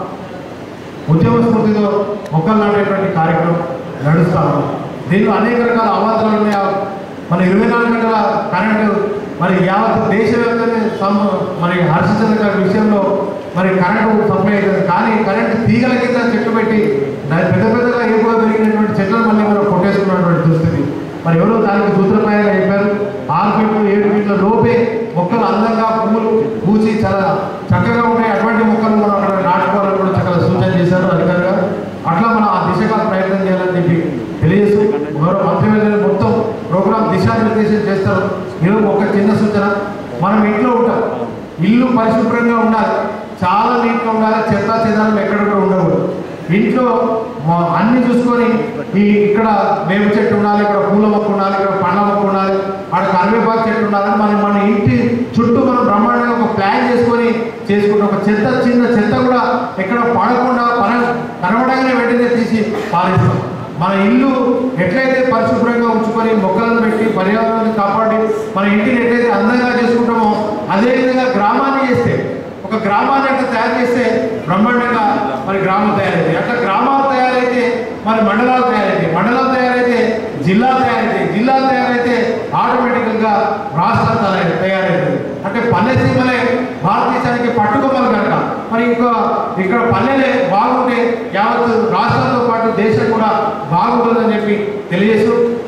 ఉద్యమ స్ఫూర్తితో మొక్కలు నాటేటువంటి కార్యక్రమం నడుస్తాము దీనిలో అనేక రకాల అవాంతరాలు ఉన్నాయి మన ఇరవై నాలుగు గంటల కరెంటు మరి యావత్ దేశవ్యాప్తంగా సమ్ మరి హర్షచంద్ర విషయంలో మరి కరెంటు సప్లై అవుతుంది కానీ కరెంటు తీగల కింద చెట్టు పెట్టి దాని పెద్ద పెద్దగా ఎక్కువ పెరిగినటువంటి చెట్లను మళ్ళీ మనం కొట్టేసుకున్నటువంటి దుస్థితి మరి ఎవరో దానికి సూత్రప్రాయంగా చెప్పారు ఆరు ఫీట్లు ఏడు ఫీట్ల లోపే మొక్కలు అందంగా పువ్వులు పూచి చాలా చక్కగా ఉంటాయి అటువంటి మొక్కలు మనం అక్కడ నాటుకోవాలని కూడా చక్కగా సూచన చేశారు అధికారి గారు అట్లా మనం ఆ దిశగా ప్రయత్నం చేయాలని చెప్పి తెలియజేస్తూ గౌరవ మంత్రివర్యులు మొత్తం ప్రోగ్రామ్ దిశానిర్దేశం చేస్తారు ఈరోజు ఒక చిన్న సూచన మనం ఇంట్లో ఉంటాం ఇల్లు పరిశుభ్రంగా ఉండాలి చాలా నీట్గా ఉండాలి చెత్త చెదారం ఎక్కడ కూడా ఉండకూడదు ఇంట్లో మా- అన్ని చూసుకొని ఈ ఇక్కడ వేప చెట్టు ఉండాలి ఇక్కడ పూల మొక్క ఉండాలి ఇక్కడ పండ్ల మొక్క ఉండాలి అక్కడ కరివేపాకు చెట్టు ఉండాలని మనం మన ఇంటి చుట్టూ మనం బ్రహ్మాండంగా ఒక ప్లాన్ చేసుకొని చేసుకుంటే ఒక చెత్త చిన్న చెత్త కూడా ఎక్కడ పడకుండా పన కనబడగానే వెంటనే తీసి పాలిస్తాం మన ఇల్లు ఎట్లయితే పరిశుభ్రంగా ఉంచుకొని మొక్కలను పెట్టి పర్యావరణాన్ని కాపాడి మన ఇంటిని ఎట్లయితే అందంగా చేసుకుంటామో అదేవిధంగా గ్రామాన్ని చేస్తే ఒక గ్రామాన్ని అట్లా తయారు చేస్తే బ్రహ్మాండంగా మరి గ్రామం తయారైంది అట్లా గ్రామాలు తయారైతే మరి మండలాలు తయారైతాయి మండలాలు తయారైతే జిల్లాలు తయారైతాయి జిల్లాలు తయారైతే ఆటోమేటిక్గా రాష్ట్రం తయారై- తయారైతుంది అంటే పల్లె సీమలే భారతదేశానికి పట్టుకోమలు కనుక మరి ఇంకా ఇక్కడ పల్లెలే బాగుంటే యావత్ రాష్ట్రంతో పాటు దేశం కూడా బాగుంటుందని చెప్పి తెలియజేస్తూ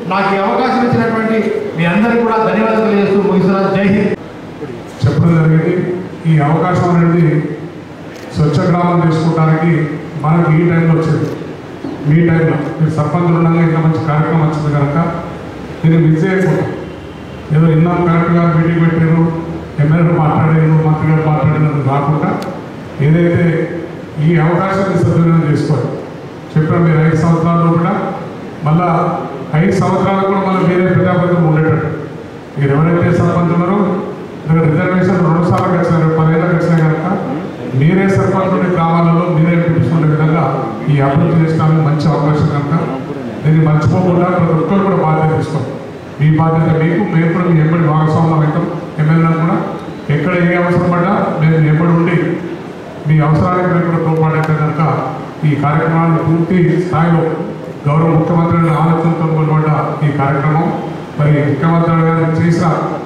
నాకు ఈ అవకాశం ఇచ్చినటువంటి మీ అందరికీ కూడా ధన్యవాదాలు తెలియజేస్తూ ముగిస్తున్నాను జై హింద్ చెప్పడం జరిగింది ఈ అవకాశం అనేది స్వచ్ఛ గ్రామం తీసుకోవడానికి మనకు ఈ టైంలో వచ్చింది మీ టైంలో మీరు సర్పంచులు ఉండగా ఇంత మంచి కార్యక్రమం వచ్చింది కనుక దీన్ని మిస్ చేయకూడదు ఏదో ఇన్నాం కరెక్ట్గా మీటింగ్ పెట్టారు ఎమ్మెల్యేలు మాట్లాడారు మంత్రి గారు మాట్లాడారు కాకుండా ఏదైతే ఈ అవకాశాన్ని సద్వినియోగం చేసుకోవాలి చెప్పారు మీరు ఐదు సంవత్సరాల్లో కూడా మళ్ళా ఐదు సంవత్సరాలు కూడా మనం వేరే ప్రజాప్రతినిధులు ఉండేటట్టు మీరు ఎవరైతే సర్పంచ్ ఉన్నారో మీరు రిజర్వేషన్ రెండు సార్లు వచ్చినారు పదేళ్ళకి వచ్చినాయి కనుక మీరే సర్పంచ్ ఉండే గ్రామాలలో మీరే పిలుచుకునే విధంగా ఈ అభివృద్ధి చేసుకోవడానికి మంచి అవకాశం కనుక దీన్ని మర్చిపోకుండా ప్రతి ఒక్కరు కూడా బాధ్యత తీసుకోండి మీ బాధ్యత మీకు మేము కూడా మీ ఎంబడి భాగస్వామ్యం అవుతాం ఎమ్మెల్యేలు కూడా ఎక్కడ ఏ అవసరం పడ్డా మేము ఎంబడి ఉండి మీ అవసరానికి మేము కూడా తోడ్పాటైతే కనుక ఈ కార్యక్రమాన్ని పూర్తి స్థాయిలో గౌరవ ముఖ్యమంత్రి గారి ఆలోచనతో మొదలుపడ్డ ఈ కార్యక్రమం మరి ముఖ్యమంత్రి గారు చేసిన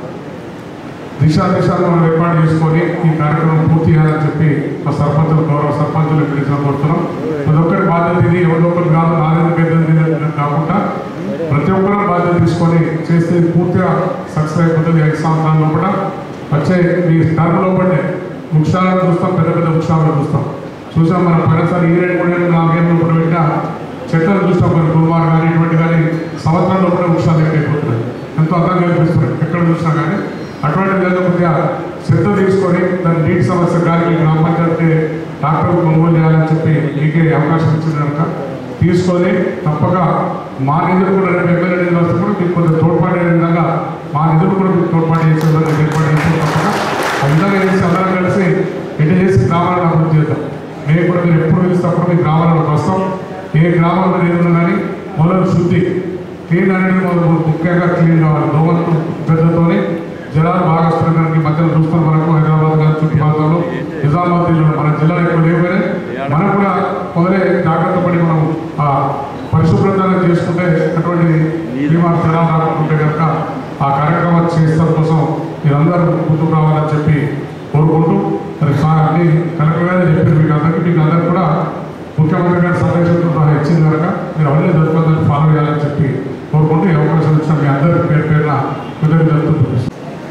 దిశా దిశను మనం ఏర్పాటు చేసుకొని ఈ కార్యక్రమం పూర్తి చేయాలని చెప్పి మా సర్పంచులు గౌరవ సర్పంచులు పిలిచిన కోరుతున్నాం ప్రతి ఒక్కరి బాధ్యత ఇది ఎవరి ఒక్కరు కాదు నాలుగు పెద్దది కాకుండా ప్రతి ఒక్కరూ బాధ్యత తీసుకొని చేస్తే ఇది పూర్తిగా సక్సెస్ అయిపోతుంది ఐదు సంవత్సరాల లోపల వచ్చే మీ టర్మ్ లోపలే వృక్షాలను చూస్తాం పెద్ద పెద్ద వృక్షాలను చూస్తాం చూసాం మన పోయినసారి ఈ రెండు మూడేళ్ళు నాలుగేళ్ళు లోపల పెట్టిన చెట్లను చూస్తాం మరి కుమార్ కానీ ఇటువంటి కానీ సంవత్సరం లోపల వృక్షాలు ఎక్కువైపోతున్నాయి ఎంతో అందంగా కనిపిస్తున్నాయి ఎక్కడ చూసినా కానీ అటువంటి విధంగా కొద్దిగా శ్రద్ధ తీసుకొని దాని నీటి సమస్య కానీ మీ గ్రామ పంచాయతీ డాక్టర్ కొనుగోలు చేయాలని చెప్పి మీకే అవకాశం ఇచ్చింది కనుక తీసుకొని తప్పక మా నిధులు కూడా రేపు ఎమ్మెల్యే నిధులు వస్తే కూడా మీకు కొంచెం తోడ్పాటు అయ్యే విధంగా మా నిధులు కూడా మీకు తోడ్పాటు చేసే విధంగా ఏర్పాటు చేసి తప్పక ఆ విధంగా చేసి అందరం కలిసి ఎటు చేసి గ్రామాలను అభివృద్ధి చేద్దాం మేము కూడా మీరు ఎప్పుడు పిలిచినప్పుడు మీ గ్రామాలకు వస్తాం ఏ గ్రామంలో ఏదైనా కానీ మొదలు శుద్ధి క్లీన్ అనేది మొదలు ముఖ్యంగా క్లీన్ కావాలి దోమలతో పెద్దతోని జనాలు బాగా వస్తున్నారు కనుక ఈ మధ్యలో చూస్తున్న మనకు హైదరాబాద్ కానీ చుట్టుపక్కల నిజామాబాద్ జిల్లాలో మన జిల్లా ఎక్కువ లేకపోయినా మనం కూడా మొదలే జాగ్రత్త పడి మనం ఆ పరిశుభ్రతను చేసుకుంటే అటువంటి బీమా జనాలు రాకుంటే కనుక ఆ కార్యక్రమం చేస్తాం కోసం మీరందరూ ముందుకు రావాలని చెప్పి కోరుకుంటూ మరి సార్ అన్ని కలెక్టర్ గారే చెప్పారు మీకు అందరికీ మీకు అందరికీ కూడా ముఖ్యమంత్రి గారి సందేశంతో సహా ఇచ్చింది కనుక మీరు అవన్నీ దశపద్ధతులు ఫాలో చేయాలని చెప్పి కోరుకుంటూ ఈ అవకాశం ఇచ్చిన మీ అందరి పేరు పేరున కృతజ్ఞతలు తెలుపుతున్నాను.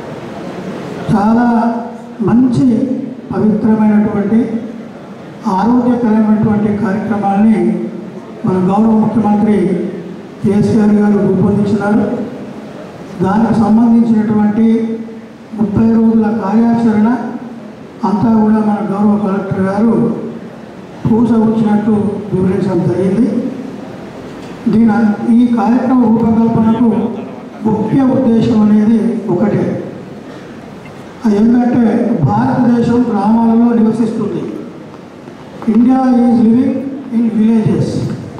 చాలా మంచి పవిత్రమైనటువంటి ఆరోగ్యకరమైనటువంటి కార్యక్రమాన్ని మన గౌరవ ముఖ్యమంత్రి కేసీఆర్ గారు రూపొందించినారు దానికి సంబంధించినటువంటి ముప్పై రోజుల కార్యాచరణ అంతా కూడా మన గౌరవ కలెక్టర్ గారు పూస వచ్చినట్టు వివరించడం జరిగింది దీని ఈ కార్యక్రమ రూపకల్పనకు ముఖ్య ఉద్దేశం అనేది ఒకటే అది ఏంటంటే భారతదేశం గ్రామాలలో నివసిస్తుంది India is living in villages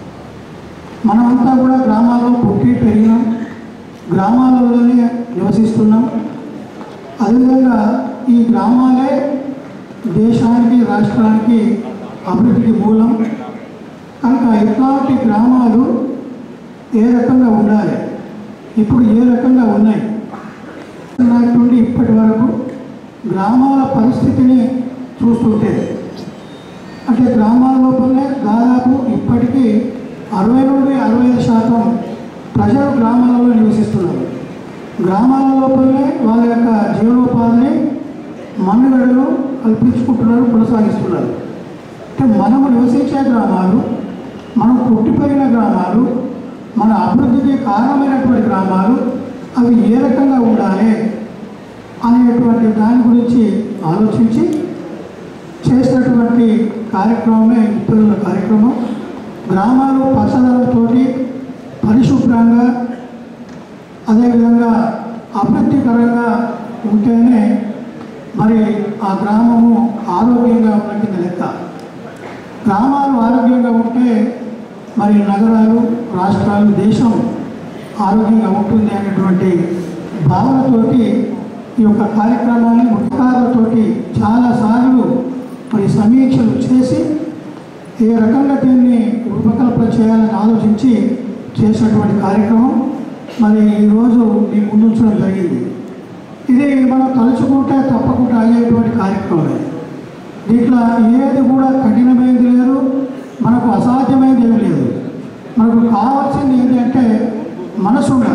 మనమంతా కూడా గ్రామాల్లో పుట్టి పెరిగినాం గ్రామాలలోనే నివసిస్తున్నాం అదేవిధంగా ఈ గ్రామాలే దేశానికి రాష్ట్రానికి అభివృద్ధికి మూలం కనుక ఇట్లాంటి గ్రామాలు ఏ రకంగా ఉండాలి ఇప్పుడు ఏ రకంగా ఉన్నాయి నాటి నుండి ఇప్పటి వరకు గ్రామాల పరిస్థితిని చూస్తుంటే అంటే గ్రామాల లోపలనే దాదాపు ఇప్పటికీ అరవై నుండి అరవై ఐదు శాతం ప్రజలు గ్రామాలలో నివసిస్తున్నారు గ్రామాల లోపలనే వాళ్ళ యొక్క జీవనోపాధిని మనుగడలు కల్పించుకుంటున్నారు కొనసాగిస్తున్నారు అంటే మనము నివసించే గ్రామాలు మనం పుట్టిపోయిన గ్రామాలు మన అభివృద్ధికి కారణమైనటువంటి గ్రామాలు అవి ఏ రకంగా ఉండాలి అనేటువంటి దాని గురించి ఆలోచించి చేసినటువంటి కార్యక్రమమే ముప్పై కార్యక్రమం గ్రామాలు పచ్చదనంతో పరిశుభ్రంగా అదేవిధంగా అభివృద్ధికరంగా ఉంటేనే మరి ఆ గ్రామము ఆరోగ్యంగా ఉన్న కింద లెక్క గ్రామాలు ఆరోగ్యంగా ఉంటే మరి నగరాలు రాష్ట్రాలు దేశం ఆరోగ్యంగా ఉంటుంది అనేటువంటి భావనతోటి ఈ యొక్క కార్యక్రమాన్ని ముఖ్యాలతోటి చాలాసార్లు మరి సమీక్షలు చేసి ఏ రకంగా దీన్ని రూపకల్పన చేయాలని ఆలోచించి చేసినటువంటి కార్యక్రమం మరి ఈరోజు మీ ముందుంచడం జరిగింది ఇది మనం తలుచుకుంటే తప్పకుండా అయ్యేటువంటి కార్యక్రమమే దీంట్లో ఏది కూడా కఠినమైనది లేదు మనకు అసాధ్యమైనది ఏమి లేదు మనకు కావాల్సింది ఏంటి అంటే మనసు ఉండాలి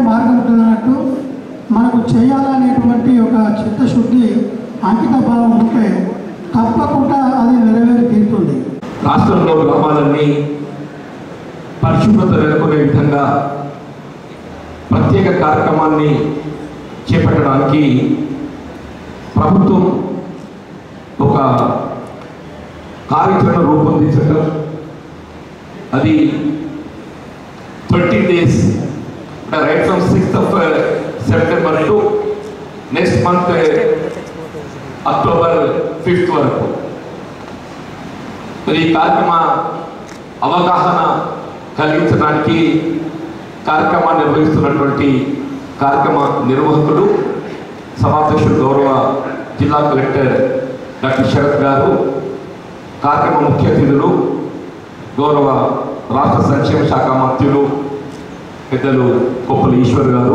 మార్గం ఉంటుంది అన్నట్టు మనకు చేయాలనేటువంటి ఒక చిత్తశుద్ధి అంకిత భావం ఉంటే తప్పకుండా అది నెరవేరి తీరుతుంది రాష్ట్రంలో గ్రామాలన్నీ పరిశుభ్రత నెలకొనే విధంగా ప్రత్యేక కార్యక్రమాన్ని చేపట్టడానికి ప్రభుత్వం ఒక కార్యాచరణ రూపొందించటం అది twenty days right from sixth of September to next month October fifth వరకు మరి ఈ కార్యక్రమ అవగాహన కలిగించడానికి కార్యక్రమాన్ని నిర్వహిస్తున్నటువంటి కార్యక్రమ నిర్వాహకులు సభాధ్యక్షుడు గౌరవ జిల్లా కలెక్టర్ డాక్టర్ శరత్ గారు కార్యక్రమ ముఖ్య అతిథులు గౌరవ రాష్ట్ర సంక్షేమ శాఖ మంత్రులు పెద్దలు కొప్పల ఈశ్వర్ గారు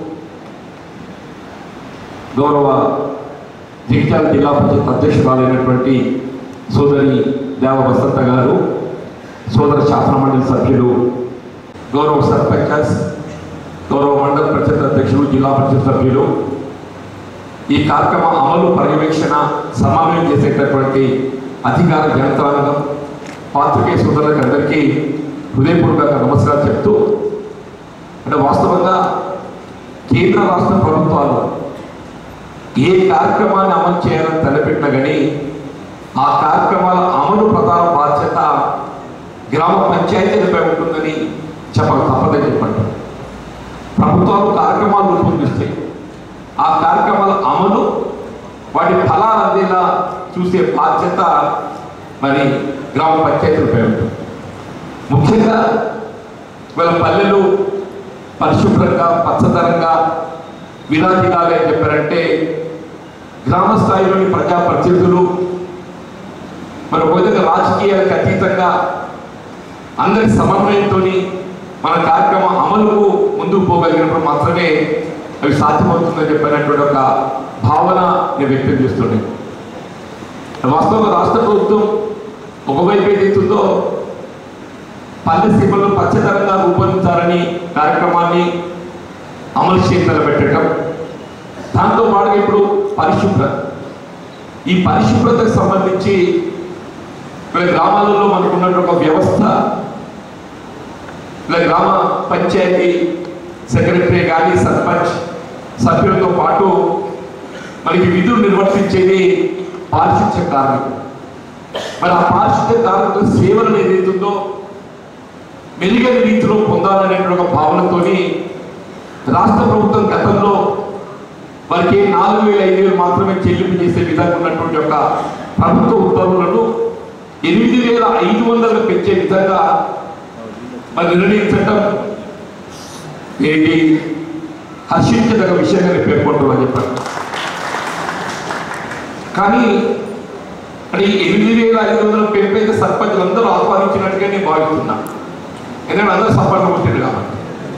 గౌరవ జగిత్యాల జిల్లా పరిషత్ అధ్యక్షురాలైనటువంటి సోదరి దేవ వసంత గారు సోదర శాసన మండలి సభ్యులు గౌరవ సర్పంచ్ గౌరవ మండల పరిషత్ అధ్యక్షులు జిల్లా పరిషత్ సభ్యులు ఈ కార్యక్రమ అమలు పర్యవేక్షణ సమన్వయం చేసేటటువంటి అధికార యంత్రాంగం పాత్రికేయ సోదరులకు అందరికీ హృదయపూర్వక నమస్కారం చెప్తూ అంటే వాస్తవంగా కేంద్ర రాష్ట్ర ప్రభుత్వాలు ఏ కార్యక్రమాన్ని అమలు చేయాలని తలపెట్టినా కానీ ఆ కార్యక్రమాల అమలు ప్రధాన బాధ్యత గ్రామ పంచాయతీలపై ఉంటుందని చెప్పక తప్పదని చెప్పండి ప్రభుత్వాలు కార్యక్రమాలు రూపొందిస్తాయి ఆ కార్యక్రమాల అమలు వాటి ఫలాలు అందేలా చూసే బాధ్యత మరి గ్రామ పంచాయతీలపై ఉంటుంది ముఖ్యంగా వీళ్ళ పల్లెలు పరిశుభ్రంగా పచ్చదనంగా విరాజిల్లాలి అని చెప్పారంటే గ్రామ స్థాయిలోని ప్రజాప్రతినిధులు మరి ఒక విధంగా రాజకీయాలకు అతీతంగా అందరి సమన్వయంతో మన కార్యక్రమం అమలుకు ముందుకు పోగలిగినప్పుడు మాత్రమే అవి సాధ్యమవుతుందని చెప్పినటువంటి ఒక భావన నేను వ్యక్తం చేస్తుండే వాస్తవంగా రాష్ట్ర ప్రభుత్వం ఒకవైపు ఏదైతుందో పల్లె సీమలను పచ్చదనంగా రూపొందించాలని కార్యక్రమాన్ని అమలు చేతలు పెట్టడం దాంతో పాటుగా ఇప్పుడు పరిశుభ్రత ఈ పరిశుభ్రతకు సంబంధించి ఇక్కడ గ్రామాలలో మనకు ఉన్నటువంటి ఒక వ్యవస్థ ఇలా గ్రామ పంచాయతీ సెక్రటరీ కానీ సర్పంచ్ సభ్యులతో పాటు మనకి విధులు నిర్వర్తించేది పారిశుద్ధ్య కార్మికులు మరి ఆ పారిశుద్ధ్య కార్మికుల సేవలు ఏదైతుందో మెరుగైన రీతిలో పొందాలనే ఒక భావనతోని రాష్ట్ర ప్రభుత్వం గతంలో వారికి నాలుగు వేల ఐదు వేలు మాత్రమే చెల్లింపు చేసే విధంగా ఉన్నటువంటి ఒక ప్రభుత్వ ఉత్తర్వులను ఎనిమిది వేల ఐదు వందలు పెంచే విధంగా మరి నిర్ణయించటం ఇది హర్షించదగ్గ విషయంగా నేను పేర్కొంటున్నాను చెప్పాను కానీ అంటే ఈ ఎనిమిది వేల ఐదు వందల పెంపైతే సర్పంచులు అందరూ ఆహ్వానించినట్టుగా నేను భావిస్తున్నా ఎందుకంటే అందరూ సర్పంచ్ పుట్టింది కాబట్టి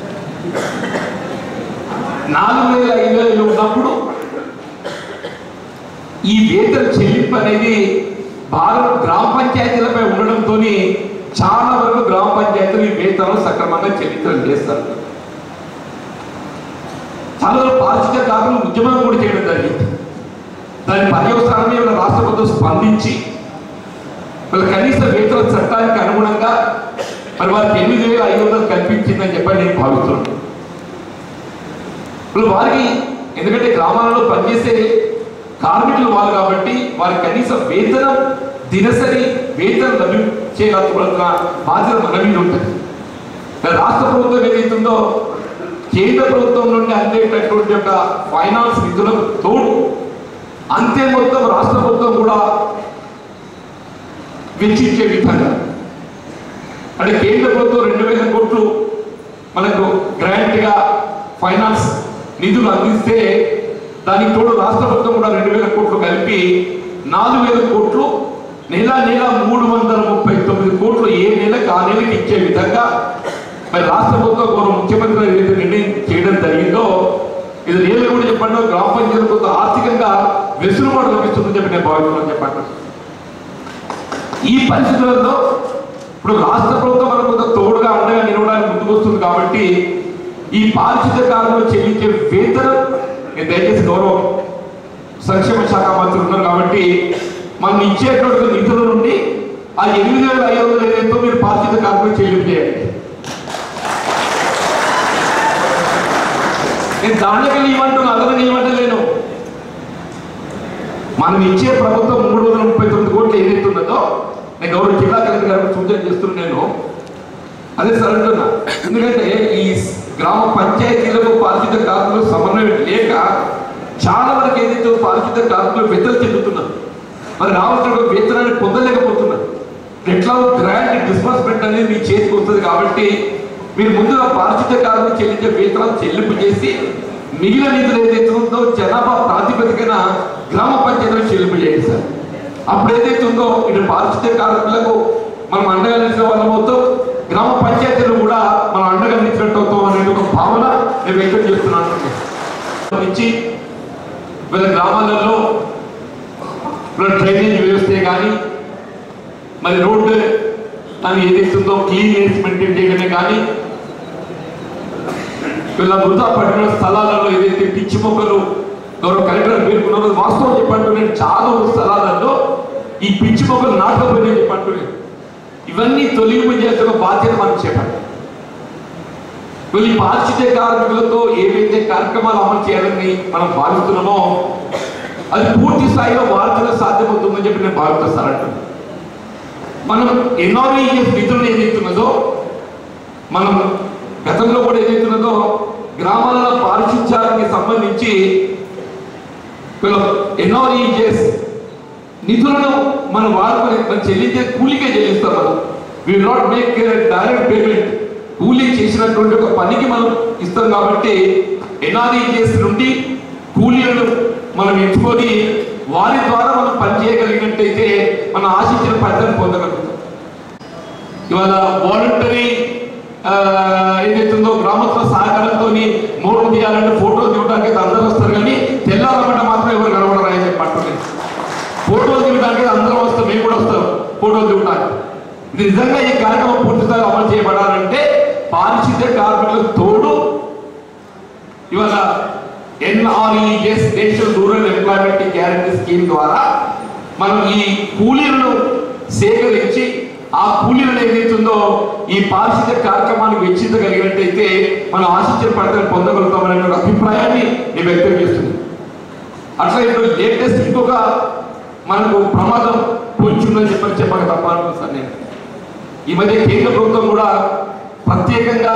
నాలుగు వేల ఐదు వేలు ఉన్నప్పుడు ఈ వేతన చెల్లింపు అనేది భారత గ్రామ పంచాయతీలపై ఉండడంతో చాలా వరకు గ్రామ పంచాయతీలు ఈ వేతనాలు సక్రమంగా చెల్లించడం చేస్తారు చాలా వరకు పారిశుద్ధ్య కార్మికులు ఉద్యమం కూడా చేయడం జరిగింది దాని పర్యవసానమే మన రాష్ట్ర ప్రభుత్వం స్పందించి వాళ్ళ కనీస వేతన చట్టానికి అనుగుణంగా మరి వారికి ఎనిమిది వేల ఐదు వందలు కల్పించిందని చెప్పని నేను భావిస్తున్నాను ఇప్పుడు వారికి ఎందుకంటే గ్రామాలలో పనిచేసే కార్మికులు వాళ్ళు కాబట్టి వారి కనీస వేతనం దినసరి వేతనం లభించేలాల్సిన బాధ్యత మన మీద ఉంటుంది మరి రాష్ట్ర ప్రభుత్వం ఏదైతుందో కేంద్ర ప్రభుత్వం నుండి అందేటటువంటి యొక్క ఫైనాన్స్ నిధులకు తోడు అంతే మొత్తం రాష్ట్ర ప్రభుత్వం కూడా వెచ్చించే విధంగా అంటే కేంద్ర ప్రభుత్వం రెండు వేల కోట్లు మనకు గ్రాంట్గా ఫైనాన్స్ నిధులు అందిస్తే దానికి తోడు రాష్ట్ర ప్రభుత్వం కూడా రెండు వేల కోట్లు కలిపి నాలుగు వేల కోట్లు నెల నెల మూడు వందల ముప్పై తొమ్మిది కోట్లు ఏ నెలకు ఆ నెలకి ఇచ్చే విధంగా మరి రాష్ట్ర ప్రభుత్వం గౌరవ ముఖ్యమంత్రి గారు ఏదైతే నిర్ణయం చేయడం జరిగిందో ఇది నేను కూడా చెప్పండి గ్రామ పంచాయతీ కొంత ఆర్థికంగా వెసులుబాటు లభిస్తుందని చెప్పి నేను భావిస్తున్నాను చెప్పండి ఈ పరిస్థితులలో ఇప్పుడు రాష్ట్ర ప్రభుత్వం మనకు కొంత తోడుగా అండగా నిలవడానికి ముందుకు వస్తుంది కాబట్టి ఈ పారిశుద్ధ్య కార్మికులు చెల్లించే వేతనం నేను దయచేసి గౌరవం సంక్షేమ శాఖ మంత్రి ఉన్నారు కాబట్టి మనం ఇచ్చేటువంటి నిధుల నుండి ఆ ఎనిమిది వేల ఐదు వందల ఏదైతే మీరు పారిశుద్ధ్య కార్మికులు చెల్లింపు చేయండి నేను దాంట్లోకి ఇవ్వమంటున్నా అదనంగా ఇవ్వమంటలేను మనం ఇచ్చే ప్రభుత్వం మూడు వందల ముప్పై తొమ్మిది కోట్లు ఏదైతే ఉన్నదో నేను గౌరవ జిల్లా కలెక్టర్ గారికి సూచన చేస్తున్నాను నేను అదే సార్ అంటున్నా ఎందుకంటే ఈ గ్రామ పంచాయతీలకు పారిశుద్ధ కార్మికులు సమన్వయం లేక చాలా వరకు ఏదైతే పారిశుద్ధ కార్మికులు వెతలు చెందుతున్నారు మరి రావాల్సిన వేతనాన్ని పొందలేకపోతున్నారు ఎట్లా గ్రాండ్ డిస్బర్స్మెంట్ అనేది మీ చేతికి వస్తుంది కాబట్టి మీరు ముందుగా పారిశుద్ధ కార్మికులు చెల్లించే వేతనాలు చెల్లింపు చేసి మిగిలిన నిధులు ఏదైతే ఉందో జనాభా ప్రాతిపదికన గ్రామ పంచాయతీలు చెల్లింపు చేయండి సార్ అప్పుడు ఏదైతే ఉందో ఇటు పారిశుద్ధ్య కార్మికులకు మనం అండగా నిలిచిన వాళ్ళం అవుతాం గ్రామ పంచాయతీలు కూడా మనం అండగా నిలిచినట్టు అవుతాం అనే ఒక భావన నేను వ్యక్తం చేస్తున్నాను నుంచి వీళ్ళ గ్రామాలలో వీళ్ళ డ్రైనేజ్ వ్యవస్థే కానీ మరి రోడ్డు దాన్ని ఏదైతుందో క్లీన్ మెయింటైన్ చేయడమే కానీ వీళ్ళ వృధా పడిన స్థలాలలో ఏదైతే పిచ్చి మొక్కలు గౌరవ కలెక్టర్ పేర్కొన్నారో వాస్తవం చెప్పంటూ నేను చాలా స్థలాలలో ఈ పిచ్చి మొక్కలు నాటకపోయినా చెప్పంటూ నేను ఇవన్నీ తొలగింపు చేస్తున్న బాధ్యత మనం చేపట్టాలి వీళ్ళు ఈ పారిశుద్ధ్య కార్మికులతో ఏవైతే కార్యక్రమాలు అమలు చేయాలని మనం భావిస్తున్నామో అది పూర్తి స్థాయిలో వార్తలో సాధ్యమవుతుందని చెప్పి నేను భావిస్తాను సార్ అంటున్నాను మనం ఎన్ఆర్ఈఎస్ నిధులు ఏదైతున్నదో మనం గతంలో కూడా ఏదైతున్నదో గ్రామాల పారిశుధ్యానికి సంబంధించి ఎన్ఆర్ఈఎస్ నిధులను మనం వాడుకొని మనం చెల్లించే కూలికే చెల్లిస్తాం మనం will not make direct payment కూలీ చేసినటువంటి ఒక పనికి మనం ఇస్తాం కాబట్టి ఎన్ఆర్ఈఎస్ నుండి కూలీలను మనం ఎంచుకొని వారి ద్వారా మనం పని చేయగలిగినట్టయితే మనం ఆశించిన ఫలితాన్ని పొందగలుగుతాం ఇవాళ వాలంటరీ ఏదైతుందో గ్రామస్తుల సహకారంతో మోడల్ తీయాలంటే ఫోటోలు దిగడానికి అయితే అందరూ వస్తారు కానీ తెల్లారమంట మాత్రం ఎవరు కనబడరాయని చెప్పి అంటున్నాను ఫోటోలు దిగడానికి అందరం వస్తాం మేము కూడా వస్తాం ఫోటోలు దిగడానికి ఇది నిజంగా ఈ కార్యక్రమం పూర్తి స్థాయిలో అమలు చేయబడాలంటే పారిశుద్ధ్య కార్మికులకు తోడు ఇవాళ NRES national rural employment guarantee scheme ద్వారా మనం ఈ కూలీలను సేకరించి ఆ కూలీలను ఏదైతుందో ఈ పారిశుద్ధ్య కార్యక్రమానికి వెచ్చించగలిగినట్టయితే మనం ఆశించిన ఫలితాన్ని పొందగలుగుతామనే ఒక అభిప్రాయాన్ని నేను వ్యక్తం చేస్తుంది అట్లా ఇప్పుడు లేటెస్ట్ ఇంకొక మనకు ప్రమాదం పొంచుందని చెప్పని చెప్పక తప్ప అనుకుంటాను నేను ఈ మధ్య కేంద్ర ప్రభుత్వం కూడా ప్రత్యేకంగా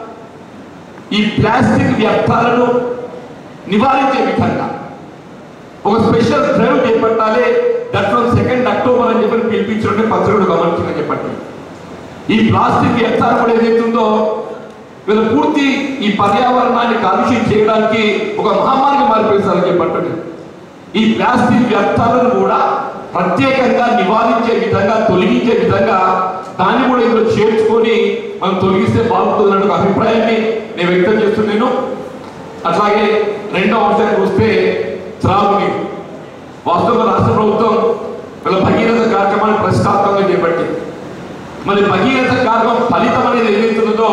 ఈ ప్లాస్టిక్ వ్యర్థాలను నివారించే విధంగా ఒక స్పెషల్ డ్రైవ్ చేపట్టాలి దట్ ఫ్రమ్ సెకండ్ అక్టోబర్ అని చెప్పి పిలిపించడం పత్రికలు గమనించమని చెప్పండి ఈ ప్లాస్టిక్ వ్యర్థాలు కూడా ఏదైతుందో వీళ్ళు పూర్తి ఈ పర్యావరణాన్ని కాలుష్యం చేయడానికి ఒక మహమ్మారిగా మారిపోయిస్తారని చెప్పండి ఈ ప్లాస్టిక్ వ్యర్థాలను కూడా ప్రత్యేకంగా నివారించే విధంగా తొలగించే విధంగా దాన్ని కూడా ఇందులో చేర్చుకొని మనం తొలగిస్తే బాగుంటుంది అనే ఒక అభిప్రాయాన్ని నేను వ్యక్తం చేస్తున్నాను అట్లాగే రెండో అంశానికి వస్తే త్రాగునీరు వాస్తవంగా రాష్ట్ర ప్రభుత్వం వీళ్ళ భగీరథ కార్యక్రమాన్ని ప్రతిష్టాత్మకంగా చేపట్టింది మరి భగీరథ కార్యక్రమం ఫలితం అనేది ఏదైతున్నదో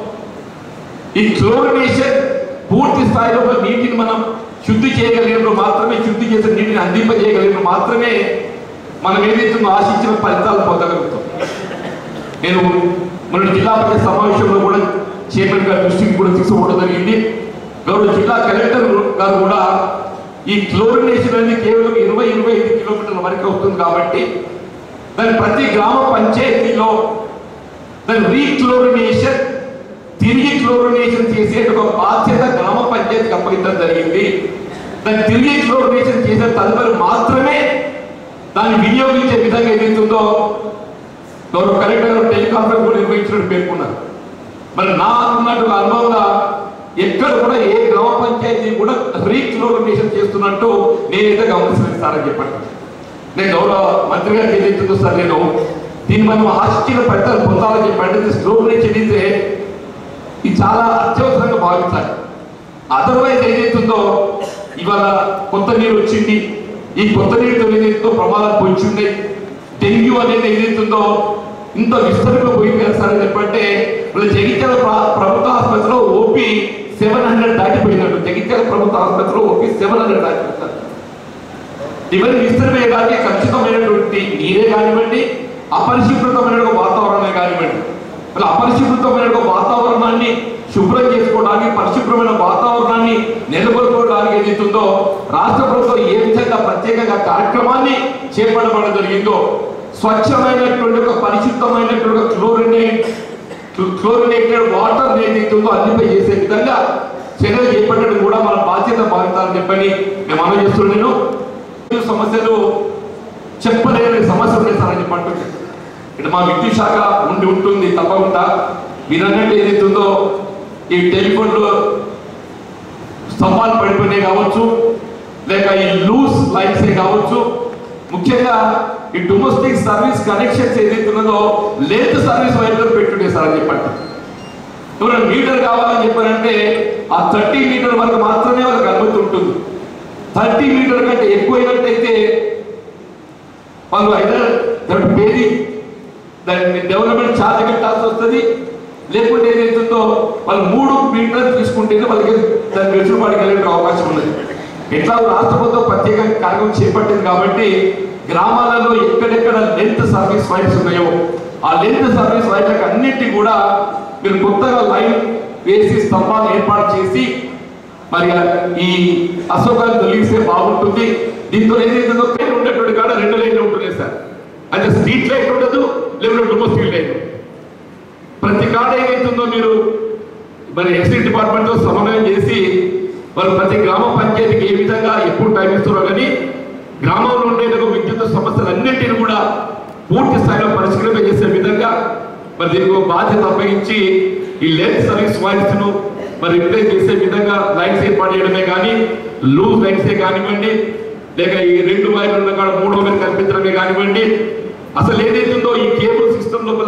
ఈ క్లోరినేషన్ పూర్తి స్థాయిలో ఉన్న నీటిని మనం శుద్ధి చేయగలిగినప్పుడు మాత్రమే శుద్ధి చేసిన నీటిని అందింపజేయగలిగినప్పుడు మాత్రమే మనం ఏదైతుందో ఆశించిన ఫలితాలు పొందగలుగుతాం నేను మన జిల్లా పరిషత్ సమావేశంలో కూడా చైర్మన్ గారి దృష్టికి కూడా తీసుకోవడం జరిగింది గౌరవ జిల్లా కలెక్టర్ గారు కూడా ఈ క్లోరినేషన్ అనేది కేవలం ఇరవై ఇరవై ఐదు కిలోమీటర్ల వరకు వస్తుంది కాబట్టి దాని ప్రతి గ్రామ పంచాయతీలో దాని రీక్లోరినేషన్ తిరిగి క్లోరినేషన్ చేసే ఒక బాధ్యత గ్రామ పంచాయతీకి అప్పగించడం జరిగింది దాన్ని తిరిగి క్లోరినేషన్ చేసే తదుపరి మాత్రమే దాన్ని వినియోగించే విధంగా ఏదైతుందో గౌరవ కలెక్టర్ గారు టెలికాన్ఫరెన్స్ కూడా నిర్వహించినట్టు పేర్కొన్నారు మరి నాకున్నట్టు అనుభవంగా ఎక్కడ కూడా ఏ గ్రామ పంచాయతీ కూడా రీక్లోరినేషన్ చేస్తున్నట్టు నేనైతే గమనిస్తానని చెప్పండి నేను గౌరవ మంత్రి గారికి ఏదైతుందో సార్ నేను దీన్ని మనం ఆశ్చర్య ఫలితాలు పొందాలని చెప్పండి క్లోరినేషన్ అయితే ఇది చాలా అత్యవసరంగా భావించాలి అదర్వైజ్ ఏదైతుందో ఇవాళ కొత్త నీరు వచ్చింది ఈ కొత్త నీరుతో ఏదైతుందో ప్రమాదాలు పొంచున్నాయి డెంగ్యూ అనేది ఏదైతుందో ఇంత విస్తృతంగా పోయింది కదా సార్ అని చెప్పంటే వీళ్ళు జగిత్యాల ప్ర- ప్రభుత్వ ఆసుపత్రిలో ఓపీ సెవెన్ హండ్రెడ్ దాటిపోయినట్టు జగిత్యాల ప్రభుత్వ ఆసుపత్రిలో ఓపీ సెవెన్ హండ్రెడ్ దాటిపోతారు ఇవన్నీ విస్తరమే కానీ ఖచ్చితమైనటువంటి నీరే కానివ్వండి అపరిశుభ్రతమైన వాతావరణమే కానివ్వండి అలా అపరిశుభ్రతమైన వాతావరణాన్ని శుభ్రం చేసుకోవడానికి పరిశుభ్రమైన వాతావరణాన్ని నెలకొల్పుకోవడానికి ఏదైతుందో రాష్ట్ర ప్రభుత్వం ఏ విధంగా ప్రత్యేకంగా కార్యక్రమాన్ని చేపట్టడం జరిగిందో స్వచ్ఛమైనటువంటి ఒక పరిశుద్ధమైనటువంటి ఒక క్లోరినేట్ క్లోరినేటెడ్ వాటర్ ఏదైతుందో అన్నిపై చేసే విధంగా చర్యలు చేపట్టడం కూడా మన బాధ్యత భావితాలని చెప్పని నేను మనం చేస్తున్నాను సమస్యలు చెప్పలేని సమస్య ఉన్నాయి సార్ అని చెప్పంటుంది ఇక్కడ మా విద్యుత్ శాఖ ఉండి ఉంటుంది తప్పకుండా మీరు అన్నట్టు ఏదైతుందో ఈ టెలిఫోన్లో స్తంభాలు పడిపోయినాయి కావచ్చు లేక ఈ లూస్ లైన్సే కావచ్చు ముఖ్యంగా ఈ డొమెస్టిక్ సర్వీస్ కనెక్షన్స్ ఏదైతే ఉన్నదో లేత్ సర్వీస్ వైపులో పెట్టుండే సార్ అని చెప్పండి ఎవరైనా మీటర్ కావాలని చెప్పారంటే ఆ థర్టీ మీటర్ వరకు మాత్రమే వాళ్ళకి అనుమతి ఉంటుంది థర్టీ మీటర్ కంటే ఎక్కువైనట్టయితే వాళ్ళు ఐదర్ దట్ పేది దాన్ని డెవలప్మెంట్ ఛార్జ్ కట్టాల్సి వస్తుంది లేకుంటే ఏదైతుందో వాళ్ళు మూడు మీటర్లు తీసుకుంటేనే వాళ్ళకి దాని వెసులుబాటు కలిగే అవకాశం ఉన్నది ఎట్లా రాష్ట్ర ప్రభుత్వం ప్రత్యేకంగా కార్యక్రమం చేపట్టింది కాబట్టి గ్రామాలలో ఎక్కడెక్కడ లెంత్ సర్వీస్ వైర్స్ ఉన్నాయో ఆ లెంత్ సర్వీస్ వైర్లకు అన్నిటి కూడా మీరు కొత్తగా లైన్ వేసి స్తంభాలు ఏర్పాటు చేసి మరి ఈ అశోకాన్ని తొలగిస్తే బాగుంటుంది దీంతో ఏదైతుందో పేరు ఉండేటువంటి కాడ రెండు లైన్లు ఉంటున్నాయి సార్ అంటే స్ట్రీట్ లైట్ ఉండదు లేకుంటే డొమెస్టిక్ లైట్ ప్రతి కాడ ఏదైతుందో మీరు మరి ఎక్సైజ్ డిపార్ట్మెంట్ తో సమన్వయం చేసి మరి ప్రతి గ్రామ పంచాయతీకి ఏ విధంగా ఎప్పుడు టైం ఇస్తారో కానీ గ్రామంలో ఉండే విద్యుత్ సమస్యలన్నింటినీ కూడా పూర్తి స్థాయిలో పరిష్కరణ చేసే విధంగా మరి దీనికి ఒక బాధ్యత అప్పగించి ఈ లెన్స్ సర్వీస్ వాయిస్ ను మరి రిప్లేస్ చేసే విధంగా లైన్స్ ఏర్పాటు చేయడమే కానీ లూజ్ లైన్సే కానివ్వండి లేక ఈ రెండు వైర్లు ఉన్న కాడ మూడో వైర్ కల్పించడమే కానివ్వండి అసలు ఏదైతుందో ఈ కేబుల్ సిస్టమ్ లోపల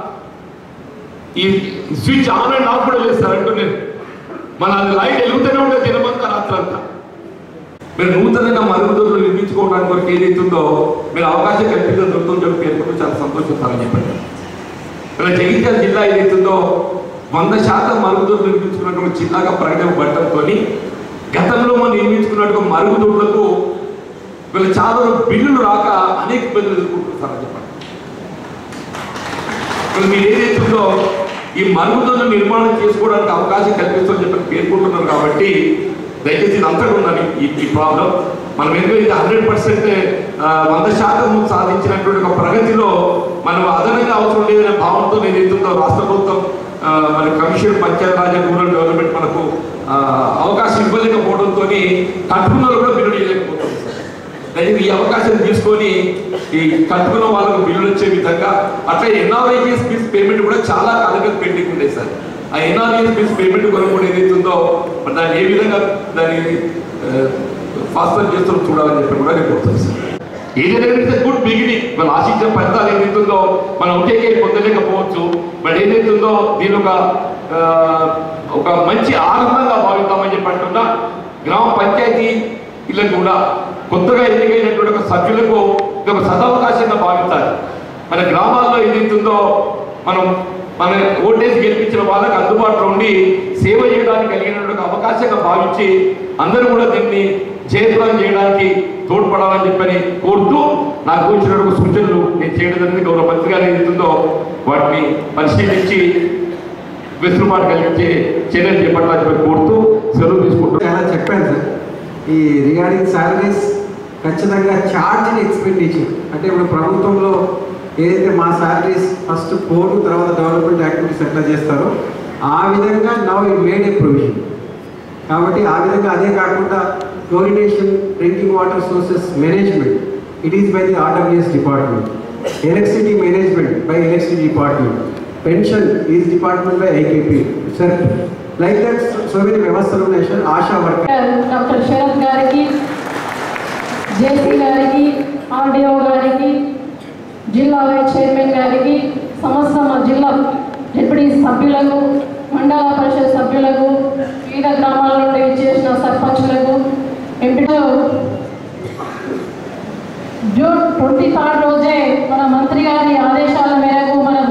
ఈ స్విచ్ ఆన్ అండ్ ఆఫ్ కూడా లేదు సార్ అంటూ నేను మన అది లైట్ వెలుగుతూనే ఉండేది దినమంతా రాత్రంతా మీరు నూతనంగా మరుగుదొడ్లు నిర్మించుకోవడానికి వరకు ఏదైతుందో మీరు అవకాశం కల్పించడం దొరుకుతుందని చెప్పి పేర్కొంటూ చాలా సంతోషిస్తారని చెప్పండి ఇలా జగిత్యాల జిల్లా ఏదైతుందో వంద శాతం మరుగుదొడ్లు నిర్మించుకున్నటువంటి జిల్లాగా ప్రకటింపబడటంతో గతంలో మనం నిర్మించుకున్నటువంటి మరుగుదొడ్లకు వీళ్ళు చాలా బిల్లులు రాక అనేక ఇబ్బందులు ఎదుర్కొంటున్నారని చెప్పండి ఇప్పుడు మీరు ఏదైతుందో ఈ మరుగుదొడ్లు నిర్మాణం చేసుకోవడానికి అవకాశం కల్పిస్తుందని చెప్పి పేర్కొంటున్నారు కాబట్టి దయచేసి ఇది అంతగా ఉందని ఈ ఈ ప్రాబ్లం మనం ఎందుకు ఇది హండ్రెడ్ పర్సెంట్ వంద శాతం సాధించినటువంటి ఒక ప్రగతిలో మనం అదనంగా అవసరం లేదనే భావంతో ఏదైతుందో రాష్ట్ర ప్రభుత్వం ఆ, మరి commission Panchayat Raj and rural development మనకు ఆ, అవకాశం ఇవ్వలేకపోవడంతో కట్టుకున్న కూడా బిల్లు చేయలేకపోతుంది దయచేసి ఈ అవకాశం తీసుకొని ఈ కట్టుకున్న వాళ్ళకు బిల్లులు వచ్చే విధంగా అట్లా ఎన్ఆర్ఐఎస్ ఫీజ్ పేమెంట్ కూడా చాలా కాలంగా పెండింగ్ ఉండే సార్ ఆ ఎన్ఆర్ఐఎస్ ఫీజ్ పేమెంట్ కొరకు కూడా ఏదైతే ఉందో మరి దాన్ని ఏ విధంగా దాన్ని ఫాస్టర్ చేస్తూ చూడాలని చెప్పి కూడా నేను కోరుతాను సార్ ఏదైతే గుడ్ బిగినింగ్ వాళ్ళు ఆశించిన ఫలితాలు ఏదైతుందో మనం ఒకేకే పొందలేకపోవచ్చు బట్ ఏదైతుందో దీని ఒక ఆ, ఒక మంచి ఆనందంగా భావిద్దామని చెప్పి అంటున్నా గ్రామ పంచాయతీ ఇలా కూడా కొత్తగా ఎన్నికైనటువంటి ఒక సభ్యులకు ఇది ఒక సదవకాశంగా భావించాలి మన గ్రామాల్లో ఏదైతుందో మనం మన ఓటేసి గెలిపించిన వాళ్ళకి అందుబాటులో ఉండి సేవ చేయడానికి కలిగినటువంటి ఒక అవకాశంగా భావించి అందరూ కూడా దీన్ని జయప్రదం చేయడానికి తోడ్పడాలని చెప్పని కోరుతూ నాకు వచ్చినటువంటి సూచనలు నేను చేయడం జరిగింది గౌరవ మంత్రి గారు ఏదైతుందో వాటిని పరిశీలించి వెసులుబాటు కలిగించే చర్యలు చేపట్టాలని చెప్పి కోరుతూ సెలవు తీసుకుంటున్నాను చాలా చెప్పాను సార్ ఈ రిగార్డింగ్ శాలరీస్ ఖచ్చితంగా ఛార్జ్ని ఎక్స్పెండిచర్ అంటే ఇప్పుడు ప్రభుత్వంలో ఏదైతే మా శాలరీస్ ఫస్ట్ కోర్టు తర్వాత డెవలప్మెంట్ యాక్టివిటీస్ ఎట్లా చేస్తారో ఆ విధంగా now it made a provision కాబట్టి ఆ విధంగా అదే కాకుండా chlorination drinking water sources management it is by the RWS department electricity management by electricity department pension is department by IKP sir like that so many వ్యవస్థలు ఉన్నాయి sir Asha worker doctor Sharath గారికి JC గారికి RDO గారికి జిల్లా vice chairman గారికి సమస్త మా జిల్లా డిప్యూటీ సభ్యులకు మండల పరిషత్ సభ్యులకు వివిధ గ్రామాల నుండి చేసిన సర్పంచులకు ఎంపీలో జూన్ ట్వంటీ థర్డ్ రోజే మన మంత్రి గారి ఆదేశాల మేరకు మన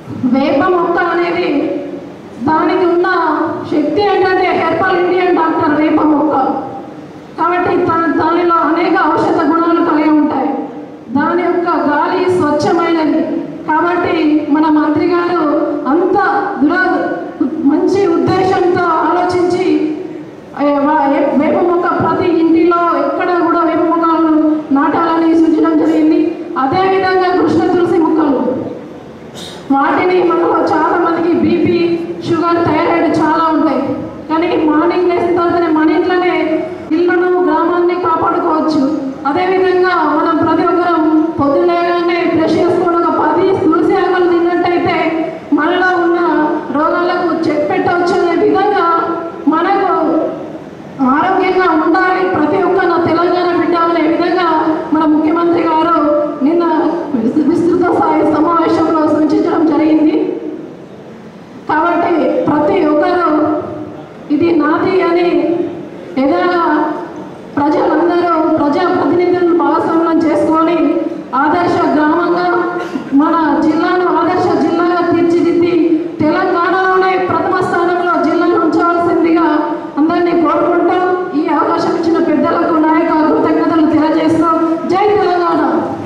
వేప మొక్క అనేది దానికి ఉన్న శక్తి ఏంటంటే హెర్బల్ ఇండియన్ డాక్టర్ వేప మొక్క కాబట్టి దా- దానిలో అనేక ఔషధ గుణాలు కలిగి ఉంటాయి దాని యొక్క గాలి స్వచ్ఛమైనది కాబట్టి మన మంత్రి గారు అంత దురా మంచి ఉద్దేశంతో ఆలోచించి ఏ, వా- ఏ- వేప మొక్క ప్రతి ఇంటిలో ఎక్కడ కూడా వేప మొక్కలను నాటాలని సూచించడం జరిగింది అదేవిధంగా కృష్ణ తులసి మొక్కలు వాటిని మనలో చాలా మందికి బీపీ షుగర్ థైరాయిడ్ చాలా ఉంటాయి కానీ మార్నింగ్ లేచిన తర్వాతనే మన ఇంట్లోనే ఇళ్ళను గ్రామాన్ని కాపాడుకోవచ్చు అదేవిధంగా మనం ప్రతి ఒక్కరం పొద్దులేగానే బ్రష్ చేసుకొని ఒక పది తులసి ఆకులు తిన్నట్టయితే మనలో ఉన్న రోగాలకు చెక్ పెట్టవచ్చు అనే విధంగా మనకు ఆరోగ్యంగా ఉండాలి ప్రతి ఒక్క నా తెలంగాణ బిడ్డ అనే విధంగా మన ముఖ్యమంత్రి గారు నిన్న విస్తృ- విస్తృత స్థాయి సమావేశంలో సూచించడం జరిగింది కాబట్టి ప్రతి ఒక్కరూ ఇది నాది అని ఏదైనా ప్రజలందరూ ప్రజా ప్రతినిధులను భాగస్వామ్యం చేసుకొని ఆదర్శ గ్రామంగా మన జిల్లాను ఆదర్శ జిల్లాగా తీర్చిదిద్ది తెలంగాణలోనే ప్రథమ స్థానంలో జిల్లాను ఉంచవలసిందిగా అందరినీ కోరుకుంటూ ఈ అవకాశం ఇచ్చిన పెద్దలకు నాయక కృతజ్ఞతలు తెలియజేస్తూ జై తెలంగాణ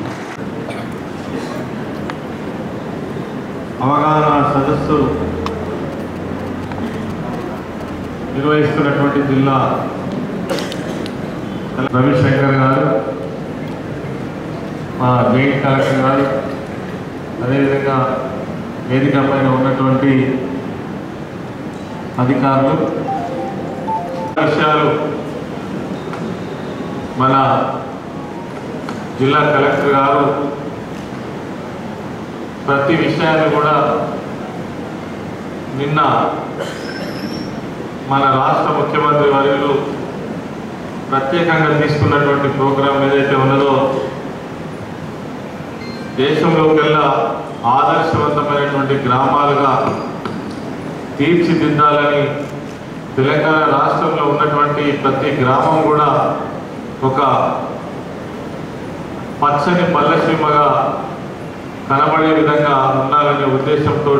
అవగాహన సదస్సు నిర్వహిస్తున్నటువంటి జిల్లా రవిశంకర్ గారు మా జాయింట్ కలెక్టర్ గారు అదేవిధంగా వేదిక పైన ఉన్నటువంటి అధికారులు విషయాలు మన జిల్లా కలెక్టర్ గారు ప్రతి విషయాన్ని కూడా నిన్న మన రాష్ట్ర ముఖ్యమంత్రి వర్యులు ప్రత్యేకంగా తీసుకున్నటువంటి ప్రోగ్రాం ఏదైతే ఉన్నదో దేశంలోకెల్లా ఆదర్శవంతమైనటువంటి గ్రామాలుగా తీర్చిదిద్దాలని తెలంగాణ రాష్ట్రంలో ఉన్నటువంటి ప్రతి గ్రామం కూడా ఒక పచ్చని పల్లెసీమగా కనబడే విధంగా ఉండాలనే ఉద్దేశంతో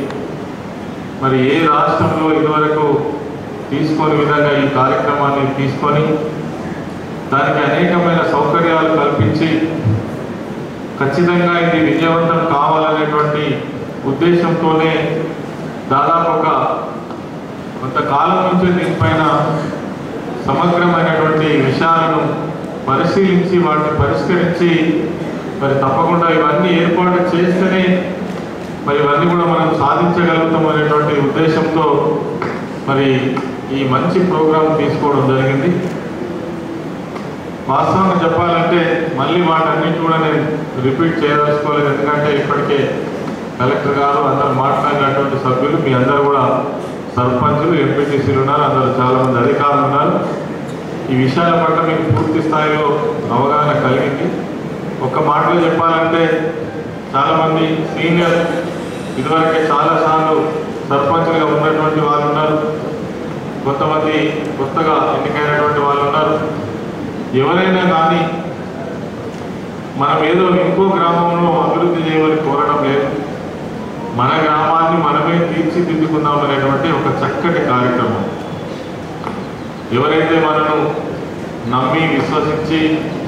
మరి ఏ రాష్ట్రంలో ఇదివరకు తీసుకొని విధంగా ఈ కార్యక్రమాన్ని తీసుకొని దానికి అనేకమైన సౌకర్యాలు కల్పించి ఖచ్చితంగా ఇది విజయవంతం కావాలనేటువంటి ఉద్దేశంతోనే దాదాపు ఒక కొంతకాలం నుంచి దీనిపైన సమగ్రమైనటువంటి విషయాలను పరిశీలించి వాటిని పరిష్కరించి మరి తప్పకుండా ఇవన్నీ ఏర్పాటు చేస్తేనే మరి ఇవన్నీ కూడా మనం సాధించగలుగుతాం అనేటువంటి ఉద్దేశంతో మరి ఈ మంచి ప్రోగ్రాం తీసుకోవడం జరిగింది వాస్తవంగా చెప్పాలంటే మళ్ళీ వాటన్నిటి కూడా నేను రిపీట్ చేయదలుచుకోలేదు ఎందుకంటే ఇప్పటికే కలెక్టర్ గారు అందరు మాట్లాడినటువంటి సభ్యులు మీ అందరూ కూడా సర్పంచులు ఎంపీటీసీలు ఉన్నారు అందరూ చాలా మంది అధికారులు ఉన్నారు ఈ విషయాల పట్ల మీకు పూర్తి స్థాయిలో అవగాహన కలిగింది ఒక్క మాటలో చెప్పాలంటే చాలామంది సీనియర్ ఇదివరకే చాలాసార్లు సర్పంచ్లుగా ఉన్నటువంటి వాళ్ళు ఉన్నారు కొంతమంది కొత్తగా ఎన్నికైనటువంటి వాళ్ళు ఉన్నారు ఎవరైనా కానీ మనం ఏదో ఇంకో గ్రామంలో అభివృద్ధి చేయమని కోరడం లేదు మన గ్రామాన్ని మనమే తీర్చిదిద్దుకుందాం అనేటువంటి ఒక చక్కటి కార్యక్రమం ఎవరైతే మనను నమ్మి విశ్వసించి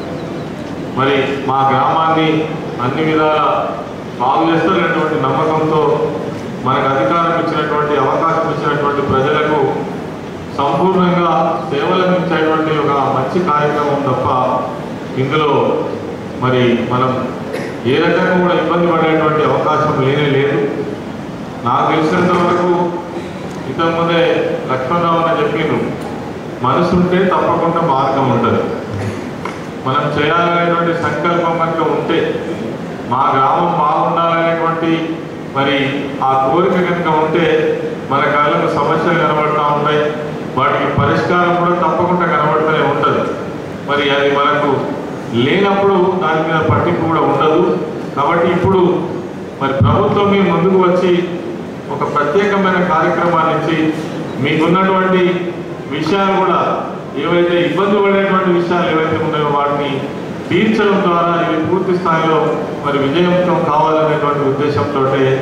మరి మా గ్రామాన్ని అన్ని విధాల బాగు చేస్తారనేటువంటి నమ్మకంతో మనకు అధికారం ఇచ్చినటువంటి అవకాశం ఇచ్చినటువంటి ప్రజలకు సంపూర్ణంగా సేవలు అందించేటువంటి ఒక మంచి కార్యక్రమం తప్ప ఇందులో మరి మనం ఏ రకంగా కూడా ఇబ్బంది పడేటువంటి అవకాశం లేనే లేదు నాకు తెలిసినంత వరకు ఇంతకుముందే లక్ష్మణరావు అని చెప్పిండ్రు మనసు ఉంటే తప్పకుండా మార్గం ఉంటుంది మనం చేయాలనేటువంటి సంకల్పం కనుక ఉంటే మా గ్రామం బాగుండాలనేటువంటి మరి ఆ కోరిక కనుక ఉంటే మన కళ్ళకు సమస్యలు కనబడుతూ ఉంటాయి వాటికి పరిష్కారం కూడా తప్పకుండా కనబడుతూనే ఉంటుంది మరి అది మనకు లేనప్పుడు దాని మీద పట్టింపు కూడా ఉండదు కాబట్టి ఇప్పుడు మరి ప్రభుత్వం మీ ముందుకు వచ్చి ఒక ప్రత్యేకమైన కార్యక్రమాన్ని ఇచ్చి మీకున్నటువంటి విషయాలు కూడా ఏవైతే ఇబ్బంది పడేటువంటి విషయాలు ఏవైతే ఉన్నాయో వాటిని తీర్చడం ద్వారా ఇవి పూర్తి స్థాయిలో మరి విజయవంతం కావాలనేటువంటి ఉద్దేశంతో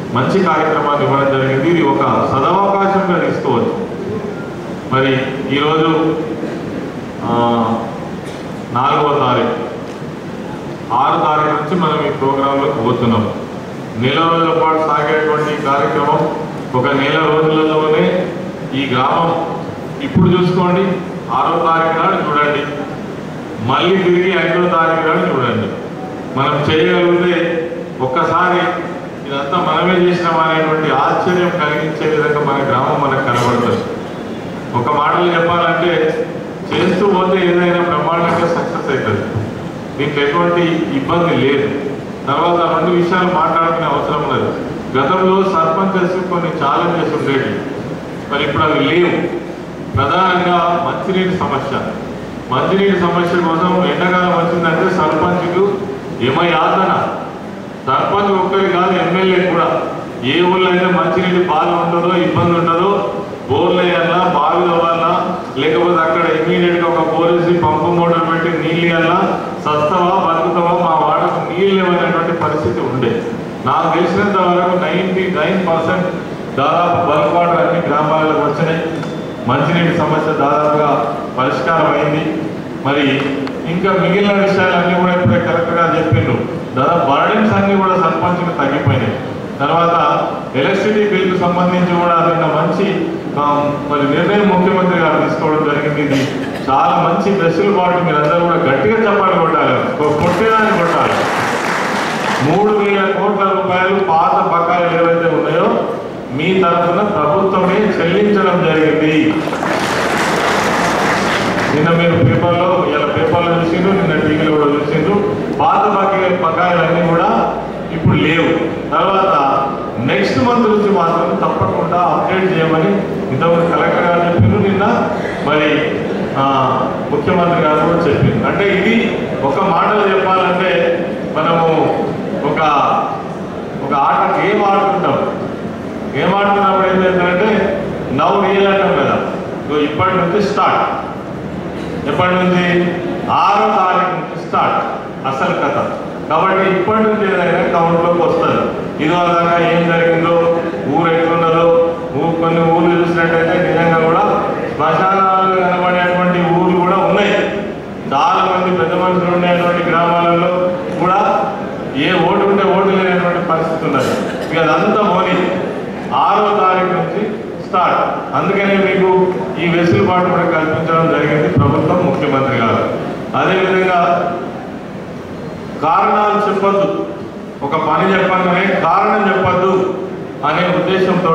మంచి కార్యక్రమాన్ని ఇవ్వడం జరిగింది ఇది ఒక సదవకాశంగా తీసుకోవచ్చు మరి ఈరోజు ఆ, నాలుగవ తారీఖు ఆరు తారీఖు నుంచి మనం ఈ ప్రోగ్రాంలోకి పోతున్నాం నెల రోజుల పాటు సాగేటువంటి ఈ కార్యక్రమం ఒక నెల రోజులలోనే ఈ గ్రామం ఇప్పుడు చూసుకోండి ఆరో తారీఖు నాడు చూడండి మళ్ళీ తిరిగి ఐదో తారీఖు నాడు చూడండి మనం చేయగలిగితే ఒక్కసారి ఇదంతా మనమే చేసినాం అనేటువంటి ఆశ్చర్యం కలిగించే విధంగా మన గ్రామం మనకు కనబడుతుంది ఒక మాటలు చెప్పాలంటే చేస్తూ పోతే ఏదైనా బ్రహ్మాండంగా సక్సెస్ అవుతుంది దీంట్లో ఎటువంటి ఇబ్బంది లేదు తర్వాత రెండు విషయాలు మాట్లాడుకునే అవసరం లేదు గతంలో సర్పంచెస్ కొన్ని ఛాలెంజెస్ ఉండేవి మరి ఇప్పుడు అవి లేవు ప్రధానంగా మంచినీటి సమస్య మంచినీటి సమస్య కోసం ఎండాకాలం వచ్చిందంటే సర్పంచ్కు యమయాతన సర్పంచ్ ఒక్కరి కాదు ఎమ్మెల్యే కూడా ఏ ఊళ్ళో అయితే మంచినీటి బాధ ఉంటుందో ఇబ్బంది ఉంటుందో బోర్లు వేయాలా బావిలు అవ్వాలా లేకపోతే అక్కడ ఇమీడియట్ గా ఒక పోలీసు పంపు మోటార్ పెట్టి నీళ్ళు ఇవ్వాలా సస్తవా బతుకుతావా మా వాడకు నీళ్ళు ఇవ్వనటువంటి పరిస్థితి ఉండే నాకు తెలిసినంత వరకు నైంటీ నైన్ పర్సెంట్ దాదాపు బల్క్ వాటర్ అన్ని గ్రామాలకు వచ్చినాయి మంచినీటి సమస్య దాదాపుగా పరిష్కారం అయింది మరి ఇంకా మిగిలిన విషయాలన్నీ కూడా ఇప్పుడే కరెక్ట్గా చెప్పిండ్రు దాదాపు బర్డెన్స్ అన్ని కూడా సర్పంచ్కి తగ్గిపోయినాయి తర్వాత ఎలక్ట్రిసిటీ బిల్కు సంబంధించి కూడా నిన్న మంచి ఆ, మరి నిర్ణయం ముఖ్యమంత్రి గారు తీసుకోవడం జరిగింది ఇది చాలా మంచి వెసులుబాటు మీరందరూ కూడా గట్టిగా చెప్పాలి కొట్టాలి కొట్టేదాన్ని కొట్టాలి మూడు వేల కోట్ల రూపాయలు పాత బకాయిలు ఏవైతే ఉన్నాయో మీ తరఫున ప్రభుత్వమే చెల్లించడం జరిగింది నిన్న మీరు పేపర్లో ఇలా పేపర్లో చూసిండ్రు నిన్న టీవీలో కూడా చూసిండ్రు పాత బకాయి బకాయిలన్నీ కూడా ఇప్పుడు లేవు తర్వాత నెక్స్ట్ మంత్ నుంచి మాత్రం తప్పకుండా అప్డేట్ చేయమని ఇంతకుముందు కలెక్టర్ గారు చెప్పిండ్రు నిన్న మరి ఆ, ముఖ్యమంత్రి గారు కూడా చెప్పింది అంటే ఇది ఒక మాటలు చెప్పాలంటే మనము ఒక ఒక ఆట గేమ్ ఆడుతుంటాం గేమ్ ఆడుతున్నప్పుడు ఏం చేస్తారంటే నవ్వు రియల్ అంటాం కదా ఇగో ఇప్పటి నుంచి స్టార్ట్ ఎప్పటి నుంచి ఆరో తారీఖు నుంచి స్టార్ట్ అసలు కథ కాబట్టి ఇప్పటి నుంచి ఏదైనా కౌంట్లోకి వస్తుంది ఇదో విధంగా ఏం జరిగిందో ఊరు ఎట్లున్నదో ఊరు కొన్ని ఊర్లు చూసినట్టయితే నిజంగా కూడా శ్మశానాలు కనబడేటువంటి ఊర్లు కూడా ఉన్నాయి చాలా మంది పెద్ద మనుషులు ఉండేటువంటి గ్రామాలలో కూడా ఏ ఓటు ఉంటే ఓటు లేనటువంటి పరిస్థితి ఉన్నది ఇక అదంతా పోని ఆరో తారీఖు నుంచి స్టార్ట్ అందుకనే మీకు ఈ వెసులుబాటు కూడా కల్పించడం జరిగింది ప్రభుత్వం ముఖ్యమంత్రి గారు అదేవిధంగా కారణాలు చెప్పొద్దు ఒక పని చెప్పగానే కారణం చెప్పొద్దు అనే ఉద్దేశంతో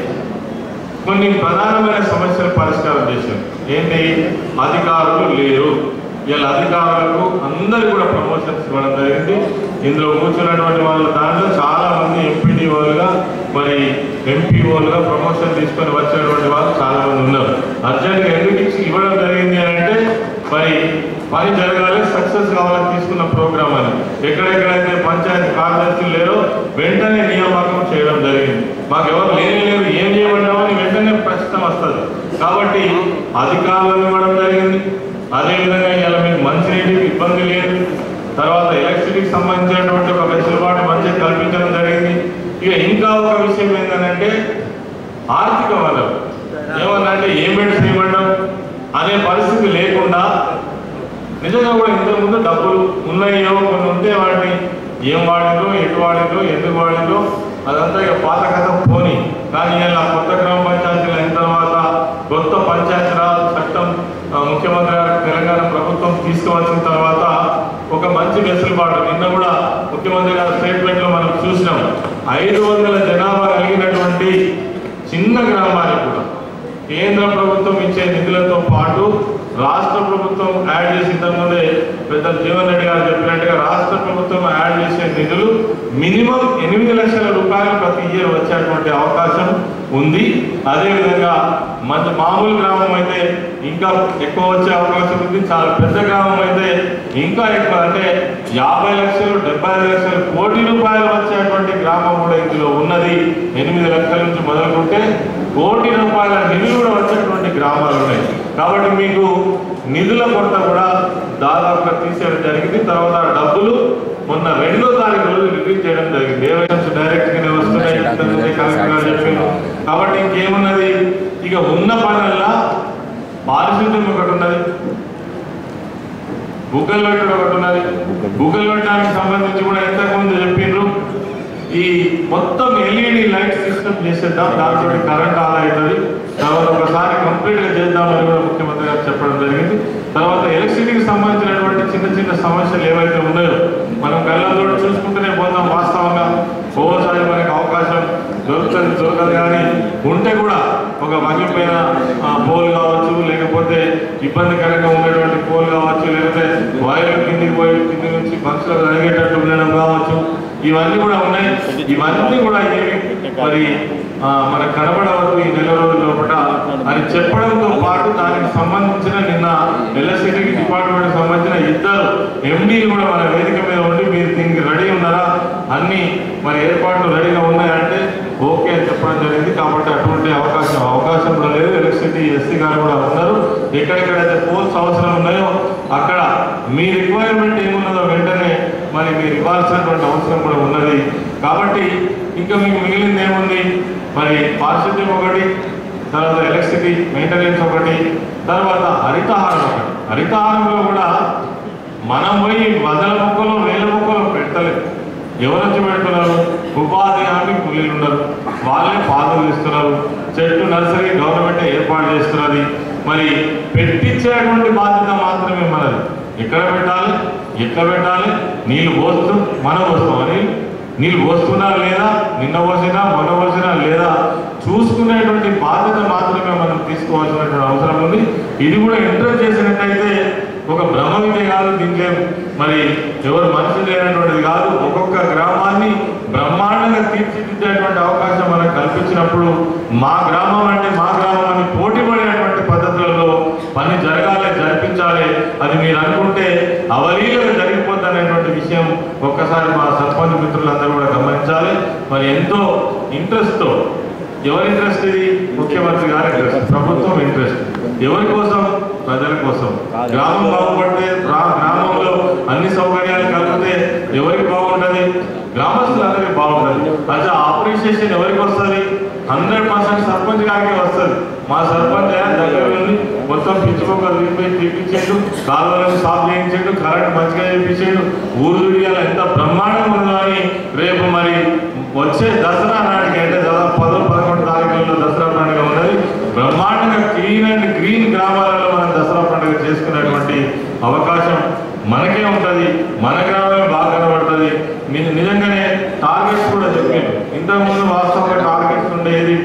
కొన్ని ప్రధానమైన సమస్యలు పరిష్కారం చేశారు ఏంటి అధికారులు లేరు వీళ్ళ అధికారులకు అందరు కూడా ప్రమోషన్స్ ఇవ్వడం జరిగింది ఇందులో కూర్చున్నటువంటి వాళ్ళ దాంట్లో చాలా మంది ఎంపీడీఓలుగా మరి ఎంపీఓలుగా ప్రమోషన్ తీసుకొని వచ్చినటువంటి వాళ్ళు చాలా మంది ఉన్నారు అర్జెంట్గా ఎందుకు ఇచ్చి ఇవ్వడం జరిగింది అని అంటే మరి పని జరగాలి సక్సెస్ కావాలని తీసుకున్న ప్రోగ్రామ్ అని ఎక్కడెక్కడైతే పంచాయతీ కార్యదర్శులు లేరో వెంటనే నియామకం చేయడం జరిగింది మాకు ఎవరు లేని లేరు ఏం చేయబడ్డామని వెంటనే ప్రశ్న వస్తుంది కాబట్టి అధికారులను ఇవ్వడం జరిగింది అదేవిధంగా ఇలా మీకు మంచినీటికి ఇబ్బంది లేదు తర్వాత ఎలక్ట్రిసిటీకి సంబంధించినటువంటి ఒక వెసులుబాటు మంచిగా కల్పించడం జరిగింది ఇక ఇంకా ఒక విషయం ఏంటంటే ఆర్థిక వనరు ఏమన్నా అంటే ఏం పెట్టి చేయబడ్డాం అనే పరిస్థితి లేకుండా నిజంగా కూడా ఇంతకుముందు డబ్బులు ఉన్నాయో కొన్ని ఉంటే వాటిని ఏం వాడిందో ఎటు వాడిందో ఎందుకు వాడిందో అదంతా ఇక పాత కథ పోని కానీ ఇలా కొత్త గ్రామ పంచాయతీలు అయిన తర్వాత కొత్త పంచాయతీరాజ్ చట్టం ఆ, ముఖ్యమంత్రి గారు తెలంగాణ ప్రభుత్వం తీసుకువచ్చిన తర్వాత ఒక మంచి వెసులుబాటు నిన్న కూడా ముఖ్యమంత్రి గారి స్టేట్మెంట్ లో మనం చూసినాం ఐదు వందల జనాభా కలిగినటువంటి చిన్న గ్రామానికి కూడా కేంద్ర ప్రభుత్వం ఇచ్చే నిధులతో పాటు రాష్ట్ర ప్రభుత్వం యాడ్ చేసి ఇంతకుముందే పెద్ద జీవన్ రెడ్డి గారు చెప్పినట్టుగా రాష్ట్ర ప్రభుత్వం యాడ్ చేసే నిధులు మినిమం ఎనిమిది లక్షల రూపాయలు ప్రతి ఇయర్ వచ్చేటువంటి అవకాశం ఉంది అదేవిధంగా మంచి మామూలు గ్రామం అయితే ఇంకా ఎక్కువ వచ్చే అవకాశం ఉంది చాలా పెద్ద గ్రామం అయితే ఇంకా ఎక్కువ అంటే యాభై లక్షలు డెబ్బై ఐదు లక్షలు కోటి రూపాయలు వచ్చేటువంటి గ్రామం కూడా ఇందులో ఉన్నది ఎనిమిది లక్షల నుంచి మొదలుకుంటే కోటి రూపాయల నిధులు కూడా వచ్చేటువంటి గ్రామాలు ఉన్నాయి కాబట్టి మీకు నిధుల కొరత కూడా దాదాపుగా తీసేయడం జరిగింది తర్వాత డబ్బులు మొన్న రెండో తారీఖు రోజు రిలీజ్ చేయడం జరిగింది ఏవైనా డైరెక్ట్ గానే వస్తున్నాయి చెప్పిండ్రు కాబట్టి ఇంకేమున్నది ఇక ఉన్న పనుల్లో పారిశుద్ధ్యం ఒకటి ఉన్నది బుగ్గలు పెట్టడం ఒకటి ఉన్నది బుగ్గలు పెట్టడానికి సంబంధించి కూడా ఇంతకుముందు చెప్పిండ్రు ఈ మొత్తం ఎల్ఈడి లైట్ సిస్టమ్ చేసేద్దాం దాంతో కరెంట్ ఆదా అవుతుంది తర్వాత ఒకసారి కంప్లీట్ గా చేద్దామని కూడా ముఖ్యమంత్రి గారు చెప్పడం జరిగింది తర్వాత ఎలక్ట్రిసిటీకి సంబంధించినటువంటి చిన్న చిన్న సమస్యలు ఏవైతే ఉన్నాయో మనం కళ్ళతో చూసుకుంటూనే పోతాం వాస్తవంగా ఓసారి మనకి అవకాశం దొరుకుతుంది దొరకదు కానీ ఉంటే కూడా ఒక మగిలిపోయిన ఆ, పోల్ కావచ్చు లేకపోతే ఇబ్బందికరంగా ఉండేటువంటి పోల్ కావచ్చు లేకపోతే వైర్లు కిందికి పోయి కింది నుంచి మనుషులకు తగిలేటట్టు ఉండడం కావచ్చు ఇవన్నీ కూడా ఉన్నాయి ఇవన్నీ కూడా ఏమి మరి ఆ, మనకు కనబడవద్దు ఈ నెల రోజుల లోపల అని చెప్పడంతో పాటు దానికి సంబంధించిన నిన్న ఎల్ఎస్సిటీ డిపార్ట్మెంట్ సంబంధించిన ఇద్దరు ఎండీలు కూడా మన వేదిక మీద ఉండి మీరు దీనికి రెడీ ఉన్నారా అన్ని మరి ఏర్పాట్లు రెడీగా ఉన్నాయంటే ఓకే అని చెప్పడం జరిగింది కాబట్టి అటువంటి అవకాశం అవకాశం కూడా లేదు ఎలక్ట్రిసిటీ ఎస్సీ గారు కూడా ఉన్నారు ఎక్కడెక్కడైతే పోల్స్ అవసరం ఉన్నాయో అక్కడ మీ రిక్వైర్మెంట్ ఏమున్నదో వెంటనే మరి మీరు ఇవ్వాల్సినటువంటి అవసరం కూడా ఉన్నది కాబట్టి ఇంకా మీకు మిగిలింది ఏముంది మరి పారిశుద్ధ్యం ఒకటి తర్వాత ఎలక్ట్రిసిటీ మెయింటెనెన్స్ ఒకటి తర్వాత హరితహారం ఒకటి హరితహారంలో కూడా మనం పోయి వందల మొక్కలు వేల మొక్కలు పెట్టలేదు ఎవరు వచ్చి పెడుతున్నారు ఉపాధి హామీ కూలీలు ఉన్నారు వాళ్ళే పాదులు ఇస్తున్నారు చెట్టు నర్సరీ గవర్నమెంట్ ఏర్పాటు చేస్తున్నది మరి పెట్టించేటువంటి బాధ్యత మాత్రమే మనది ఎక్కడ పెట్టాలి ఎట్లా పెట్టాలి నీళ్ళు పోస్తూ మనం పోస్తాం నీళ్ళు నీళ్ళు పోస్తున్నా లేదా నిన్న పోసినా మొన్న పోసినా లేదా చూసుకునేటువంటి బాధ్యత మాత్రమే మనం తీసుకోవాల్సినటువంటి అవసరం ఉంది ఇది కూడా ఇంటర్ చేసినట్టయితే ఒక బ్రహ్మ విద్య కాదు దీంట్లో మరి ఎవరు మనిషి లేనటువంటిది కాదు ఒక్కొక్క గ్రామాన్ని బ్రహ్మాండంగా తీర్చిదిద్దేటువంటి అవకాశం మనకు కల్పించినప్పుడు మా గ్రామం అంటే మా గ్రామం అని పోటీ పడేటువంటి పద్ధతులలో పని జరగాలి జరిపించాలి అది మీరు అనుకుంటే అవలీలుగా జరిగిపోద్ది అనేటువంటి విషయం ఒక్కసారి మా సర్పంచ్ మిత్రులందరూ కూడా గమనించాలి మరి ఎంతో ఇంట్రెస్ట్తో ఎవరి ఇంట్రెస్ట్ ఇది ముఖ్యమంత్రి గారి ఇంట్రెస్ట్ ప్రభుత్వం ఇంట్రెస్ట్ ఎవరి కోసం ప్రజల కోసం గ్రామం బాగుపడితే గ్రా- గ్రామంలో అన్ని సౌకర్యాలు కలిపితే ఎవరికి బాగుంటది గ్రామస్తులందరికీ బాగుంటుంది అదే ఆపరేషన్ ఎవరికి వస్తుంది హండ్రెడ్ పర్సెంట్ సర్పంచ్ గారికి వస్తుంది మా సర్పంచ్ దగ్గర వెళ్ళి మొత్తం పిచ్చి మొక్కలు తీపిపోయి తీపించాడు కాలువలను సాఫ్ చేయించాడు కరెంట్ మంచిగా చేయించాడు ఊరు తిరిగాలి ఎంత బ్రహ్మాండంగా ఉందో అని రేపు మరి వచ్చే దసరా నాటికి అంటే దాదాపు పదో పదకొండు తారీఖుల్లో దసరా పండుగ ఉన్నది బ్రహ్మాండంగా క్లీన్ అండ్ గ్రీన్ గ్రామాలలో మనం దసరా పండుగ చేసుకునేటువంటి అవకాశం మనకే ఉంటుంది మన గ్రామమే బాగా కనబడుతుంది ని- నిజంగానే టార్గెట్స్ కూడా చెప్పాను ఇంతకుముందు వాస్తవంగా టార్గెట్స్ ఉండేది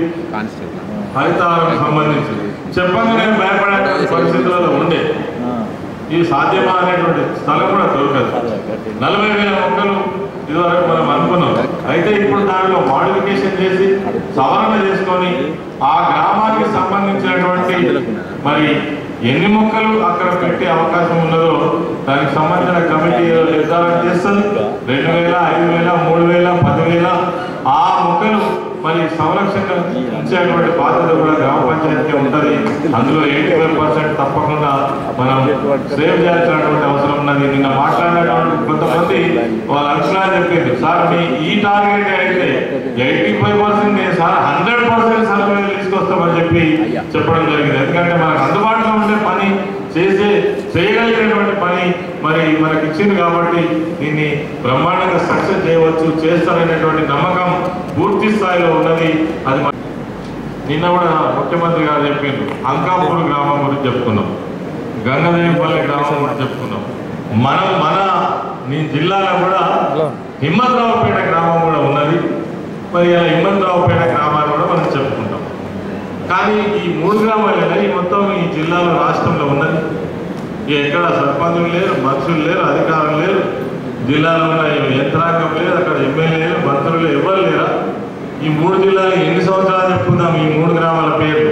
హరితారం సంబంధించి చెప్పంగానే భయపడే పరిస్థితులలో ఉండే ఇది సాధ్యమా అనేటువంటి స్థలం కూడా దొరకదు నలభై వేల మొక్కలు ఇదివరకు మనం అనుకున్నాం అయితే ఇప్పుడు దాంట్లో మాడిఫికేషన్ చేసి సవరణ చేసుకొని ఆ గ్రామానికి సంబంధించినటువంటి మరి ఎన్ని మొక్కలు అక్కడ పెట్టే అవకాశం ఉన్నదో దానికి సంబంధించిన కమిటీ నిర్ధారణ చేస్తుంది రెండు వేల ఐదు వేల మూడు వేల పదివేల ఆ మొక్కలు మరి సంరక్షణ ఉంచేటువంటి బాధ్యత కూడా గ్రామ పంచాయతీకి ఉంటుంది అందులో ఎయిటీ ఫైవ్ పర్సెంట్ తప్పకుండా మనం సేవ్ చేయాల్సినటువంటి అవసరం ఉన్నది నిన్న మాట్లాడినటువంటి కొంతమంది వాళ్ళ అభిప్రాయం చెప్పింది సార్ మీ ఈ టార్గెట్ అయితే eighty five percent sir hundred percent సర్వేలు తీసుకొస్తామని చెప్పి చెప్పడం జరిగింది ఎందుకంటే మనకు అందుబాటులో ఉండే పని చేసే చేయగలిగినటువంటి పని మరి మనకి ఇచ్చింది కాబట్టి దీన్ని బ్రహ్మాండంగా సక్సెస్ చేయవచ్చు చేస్తారనేటువంటి నమ్మకం పూర్తి స్థాయిలో ఉన్నది అది మన- నిన్న కూడా ముఖ్యమంత్రి గారు చెప్పిండ్రు అంకాపూర్ గ్రామం గురించి చెప్పుకున్నాం గంగదేవిపల్లి గ్రామం గురించి చెప్పుకున్నాం మనం మన నీ జిల్లాలో కూడా హిమ్మత్రావుపేట గ్రామం కూడా ఉన్నది మరి ఆ హిమ్మత్రావుపేట గ్రామాలు కూడా మనం చెప్పుకుంటాం కానీ ఈ మూడు గ్రామాలైనా ఈ మొత్తం ఈ జిల్లాలో రాష్ట్రంలో ఉన్నది ఇక ఎక్కడ సర్పంచులు లేరు మనుషులు లేరు అధికారులు లేరు జిల్లాలో ఉన్న యంత్రాంగం లేదు అక్కడ ఎమ్మెల్యే లేరు మంత్రులు ఎవరు లేరా ఈ మూడు జిల్లాలు ఎన్ని సంవత్సరాలు చెప్పుకుందాం ఈ మూడు గ్రామాల పేర్లు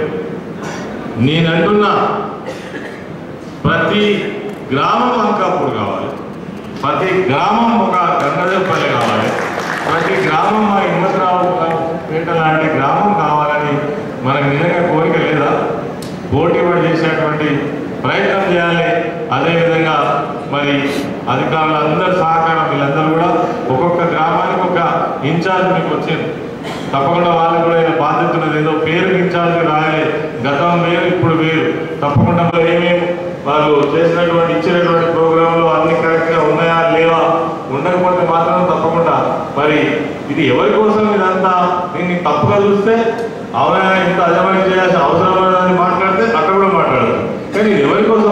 నేను అంటున్నా ప్రతి గ్రామం అంకాపూర్ కావాలి ప్రతి గ్రామం ఒక గంగదేవపల్లి కావాలి ప్రతి గ్రామం మా హిమ్మతరావు పేట లాంటి గ్రామం కావాలని మనకు నిజంగా కోరిక లేదా పోటీ పడి చేసేటువంటి ప్రయత్నం చేయాలి అదేవిధంగా మరి అధికారులందరి సహకారం వీళ్ళందరూ కూడా ఒక్కొక్క గ్రామానికి ఒక ఇన్ఛార్జ్ మీకు వచ్చింది తప్పకుండా వాళ్ళకి కూడా ఏదో బాధ్యత ఉన్నది ఏదో పేరు ఇన్ఛార్జ్ రాయాలి గతం వేరు ఇప్పుడు వేరు తప్పకుండా మరి ఏమేమి వాళ్ళు చేసినటువంటి ఇచ్చినటువంటి ప్రోగ్రాంలు అన్ని కరెక్ట్గా ఉన్నాయా లేవా ఉండకపోతే మాత్రం తప్పకుండా మరి ఇది ఎవరి కోసం ఇదంతా దీన్ని తప్పుగా చూస్తే అవునా ఇంత అజమాయి చేయాల్సిన అవసరం లేదని మాట్లాడితే అక్కడ కూడా మాట్లాడదు కానీ ఇది ఎవరి కోసం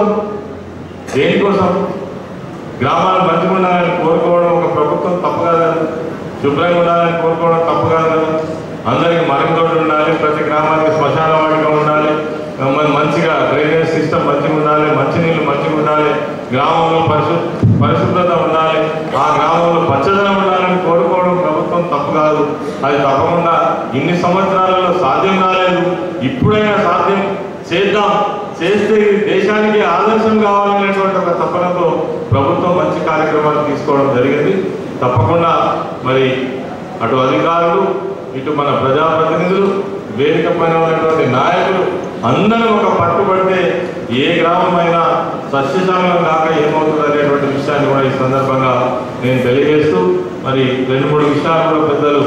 దేనికోసం గ్రామాలు మంచిగా ఉండాలని కోరుకోవడం ఒక ప్రభుత్వం తప్పు కాదు కదా శుభ్రంగా ఉండాలని కోరుకోవడం తప్పు కాదు కదా అందరికి మరుగుదొడ్డు ఉండాలి ప్రతి గ్రామానికి శ్మశాన వాటిక ఉండాలి మరి మంచిగా డ్రైనేజ్ సిస్టమ్ మంచిగా ఉండాలి మంచినీళ్ళు మంచిగా ఉండాలి గ్రామంలో పరిశు పరిశుభ్రత ఉండాలి ఆ గ్రామంలో పచ్చదనం ఉండాలని కోరుకోవడం ప్రభుత్వం తప్పు కాదు అది తప్పకుండా ఇన్ని సంవత్సరాలలో సాధ్యం కాలేదు ఇప్పుడైనా సాధ్యం చేద్దాం చేస్తే ఇది దేశానికి ఆదర్శం కావాలనేటువంటి ఒక తపనతో ప్రభుత్వం మంచి కార్యక్రమాలు తీసుకోవడం జరిగింది తప్పకుండా మరి అటు అధికారులు ఇటు మన ప్రజాప్రతినిధులు వేదిక పైన ఉన్నటువంటి నాయకులు అందరం ఒక పట్టుబడితే ఏ గ్రామమైనా సస్యశామలం కాక ఏమవుతుంది అనేటువంటి విషయాన్ని కూడా ఈ సందర్భంగా నేను తెలియజేస్తూ మరి రెండు మూడు విషయాలు కూడా పెద్దలు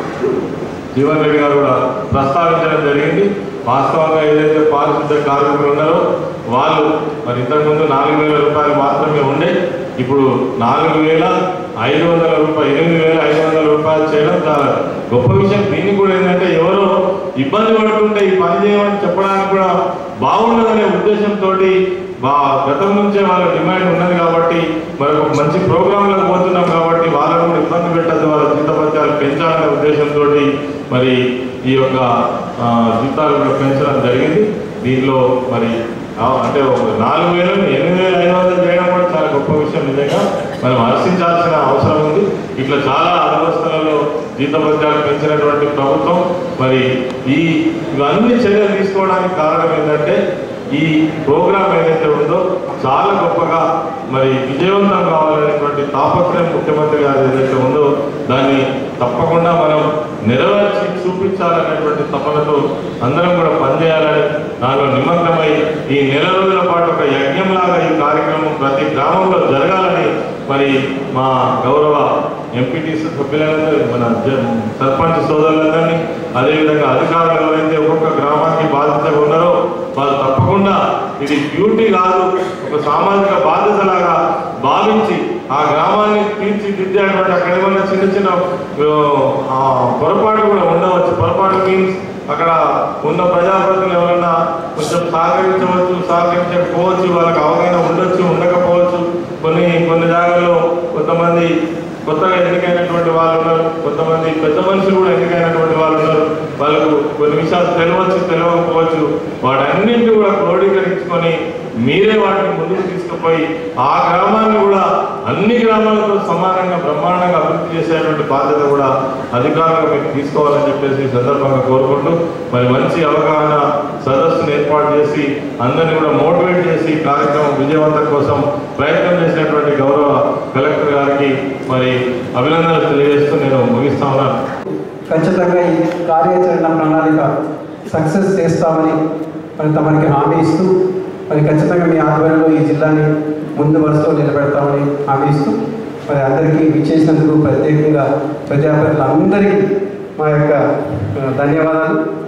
జీవన్ రెడ్డి గారు కూడా ప్రస్తావించడం జరిగింది వాస్తవంగా ఏదైతే పారిశుద్ధ కార్మికులు ఉన్నారో వాళ్ళు మరి ఇంతకుముందు నాలుగు వేల రూపాయలు మాత్రమే ఉండే ఇప్పుడు నాలుగు వేల ఐదు వందల రూపాయలు ఎనిమిది వేల ఐదు వందల రూపాయలు చేయడం చాలా గొప్ప విషయం దీన్ని కూడా ఏంటంటే ఎవరో ఇబ్బంది పడుతుంటే ఈ పని చేయమని చెప్పడానికి కూడా బాగుండదనే ఉద్దేశంతో బా గతం నుంచే వాళ్ళ డిమాండ్ ఉన్నది కాబట్టి మరి ఒక మంచి ప్రోగ్రాంలకు పోతున్నాం కాబట్టి వాళ్ళని కూడా ఇబ్బంది పెట్టద్దు వాళ్ళ జీతపత్యాలు పెంచాలనే ఉద్దేశంతో మరి ఈ యొక్క ఆ, జీతాలు కూడా పెంచడం జరిగింది దీనిలో మరి ఆ, అంటే ఒక నాలుగు వేలు ఎనిమిది వేల ఐదు వందలు చేయడం కూడా చాలా గొప్ప విషయం నిజంగా మనం హర్షించాల్సిన అవసరం ఉంది ఇట్లా చాలా వ్యవస్థలలో జీతభత్యాలు పెంచినటువంటి ప్రభుత్వం మరి ఈ ఇవన్నీ చర్యలు తీసుకోవడానికి కారణం ఏంటంటే ఈ ప్రోగ్రామ్ ఏదైతే ఉందో చాలా గొప్పగా మరి విజయవంతం కావాలనేటువంటి తాపత్రయం ముఖ్యమంత్రి గారు ఏదైతే ఉందో దాన్ని తప్పకుండా మనం నెరవేర్చి చూపించాలనేటువంటి తపనతో అందరం కూడా పనిచేయాలని దానిలో నిమగ్నమై ఈ నెల రోజుల పాటు ఒక యజ్ఞంలాగా ఈ కార్యక్రమం ప్రతి గ్రామంలో జరగాలని మరి మా గౌరవ ఎంపీటీసీ సభ్యులందరూ మన జ- సర్పంచ్ సోదరులందరినీ అదేవిధంగా అధికారులు ఎవరైతే ఒక్కొక్క గ్రామానికి బాధ్యతగా ఉన్నారో వాళ్ళు తప్పకుండా ఇది డ్యూటీ కాదు ఒక సామాజిక బాధ్యతలాగా భావించి ఆ గ్రామాన్ని తీర్చిదిద్దేటువంటి అక్కడ ఏమన్నా చిన్న చిన్న ఆ, పొరపాటు కూడా ఉండవచ్చు పొరపాటు మీన్స్ అక్కడ ఉన్న ప్రజాప్రతినిధులు ఎవరన్నా కొంచెం సహకరించవచ్చు సహకరించకపోవచ్చు వాళ్ళకి అవగాహన ఉండొచ్చు ఉండకపోవచ్చు కొన్ని కొన్ని జాగాల్లో కొంతమంది కొత్తగా ఎన్నికైనటువంటి వాళ్ళు ఉన్నారు కొంతమంది పెద్ద మనుషులు కూడా ఎన్నికైనటువంటి వాళ్ళు ఉన్నారు వాళ్ళకు కొన్ని విషయాలు తెలియవచ్చు తెలియకపోవచ్చు వాటన్నింటినీ కూడా క్రోడీకరించుకొని మీరే వాటిని ముందుకు తీసుకుపోయి ఆ గ్రామాన్ని కూడా అన్ని గ్రామాలతో సమానంగా బ్రహ్మాండంగా అభివృద్ధి చేసేటువంటి బాధ్యత కూడా అధికారులు మీరు తీసుకోవాలని చెప్పేసి ఈ సందర్భంగా కోరుకుంటూ మరి మంచి అవగాహన సదస్సును ఏర్పాటు చేసి అందరినీ కూడా మోటివేట్ చేసి ఈ కార్యక్రమం విజయవంతం కోసం ప్రయత్నం చేసినటువంటి గౌరవ కలెక్టర్ గారికి మరి అభినందనలు తెలియజేస్తూ నేను ముగిస్తా ఉన్నాను ఖచ్చితంగా ఈ కార్యాచరణ ప్రణాళిక సక్సెస్ చేస్తామని మరి తమరికి హామీ ఇస్తూ మరి ఖచ్చితంగా మీ ఆధ్వర్యంలో ఈ జిల్లాని ముందు వరుసలో నిలబెడతామని హామీ ఇస్తూ మరి అందరికీ విచ్చేసినందుకు ప్రత్యేకంగా ప్రజాప్రతినిధులందరికీ మా యొక్క ఆ, ధన్యవాదాలు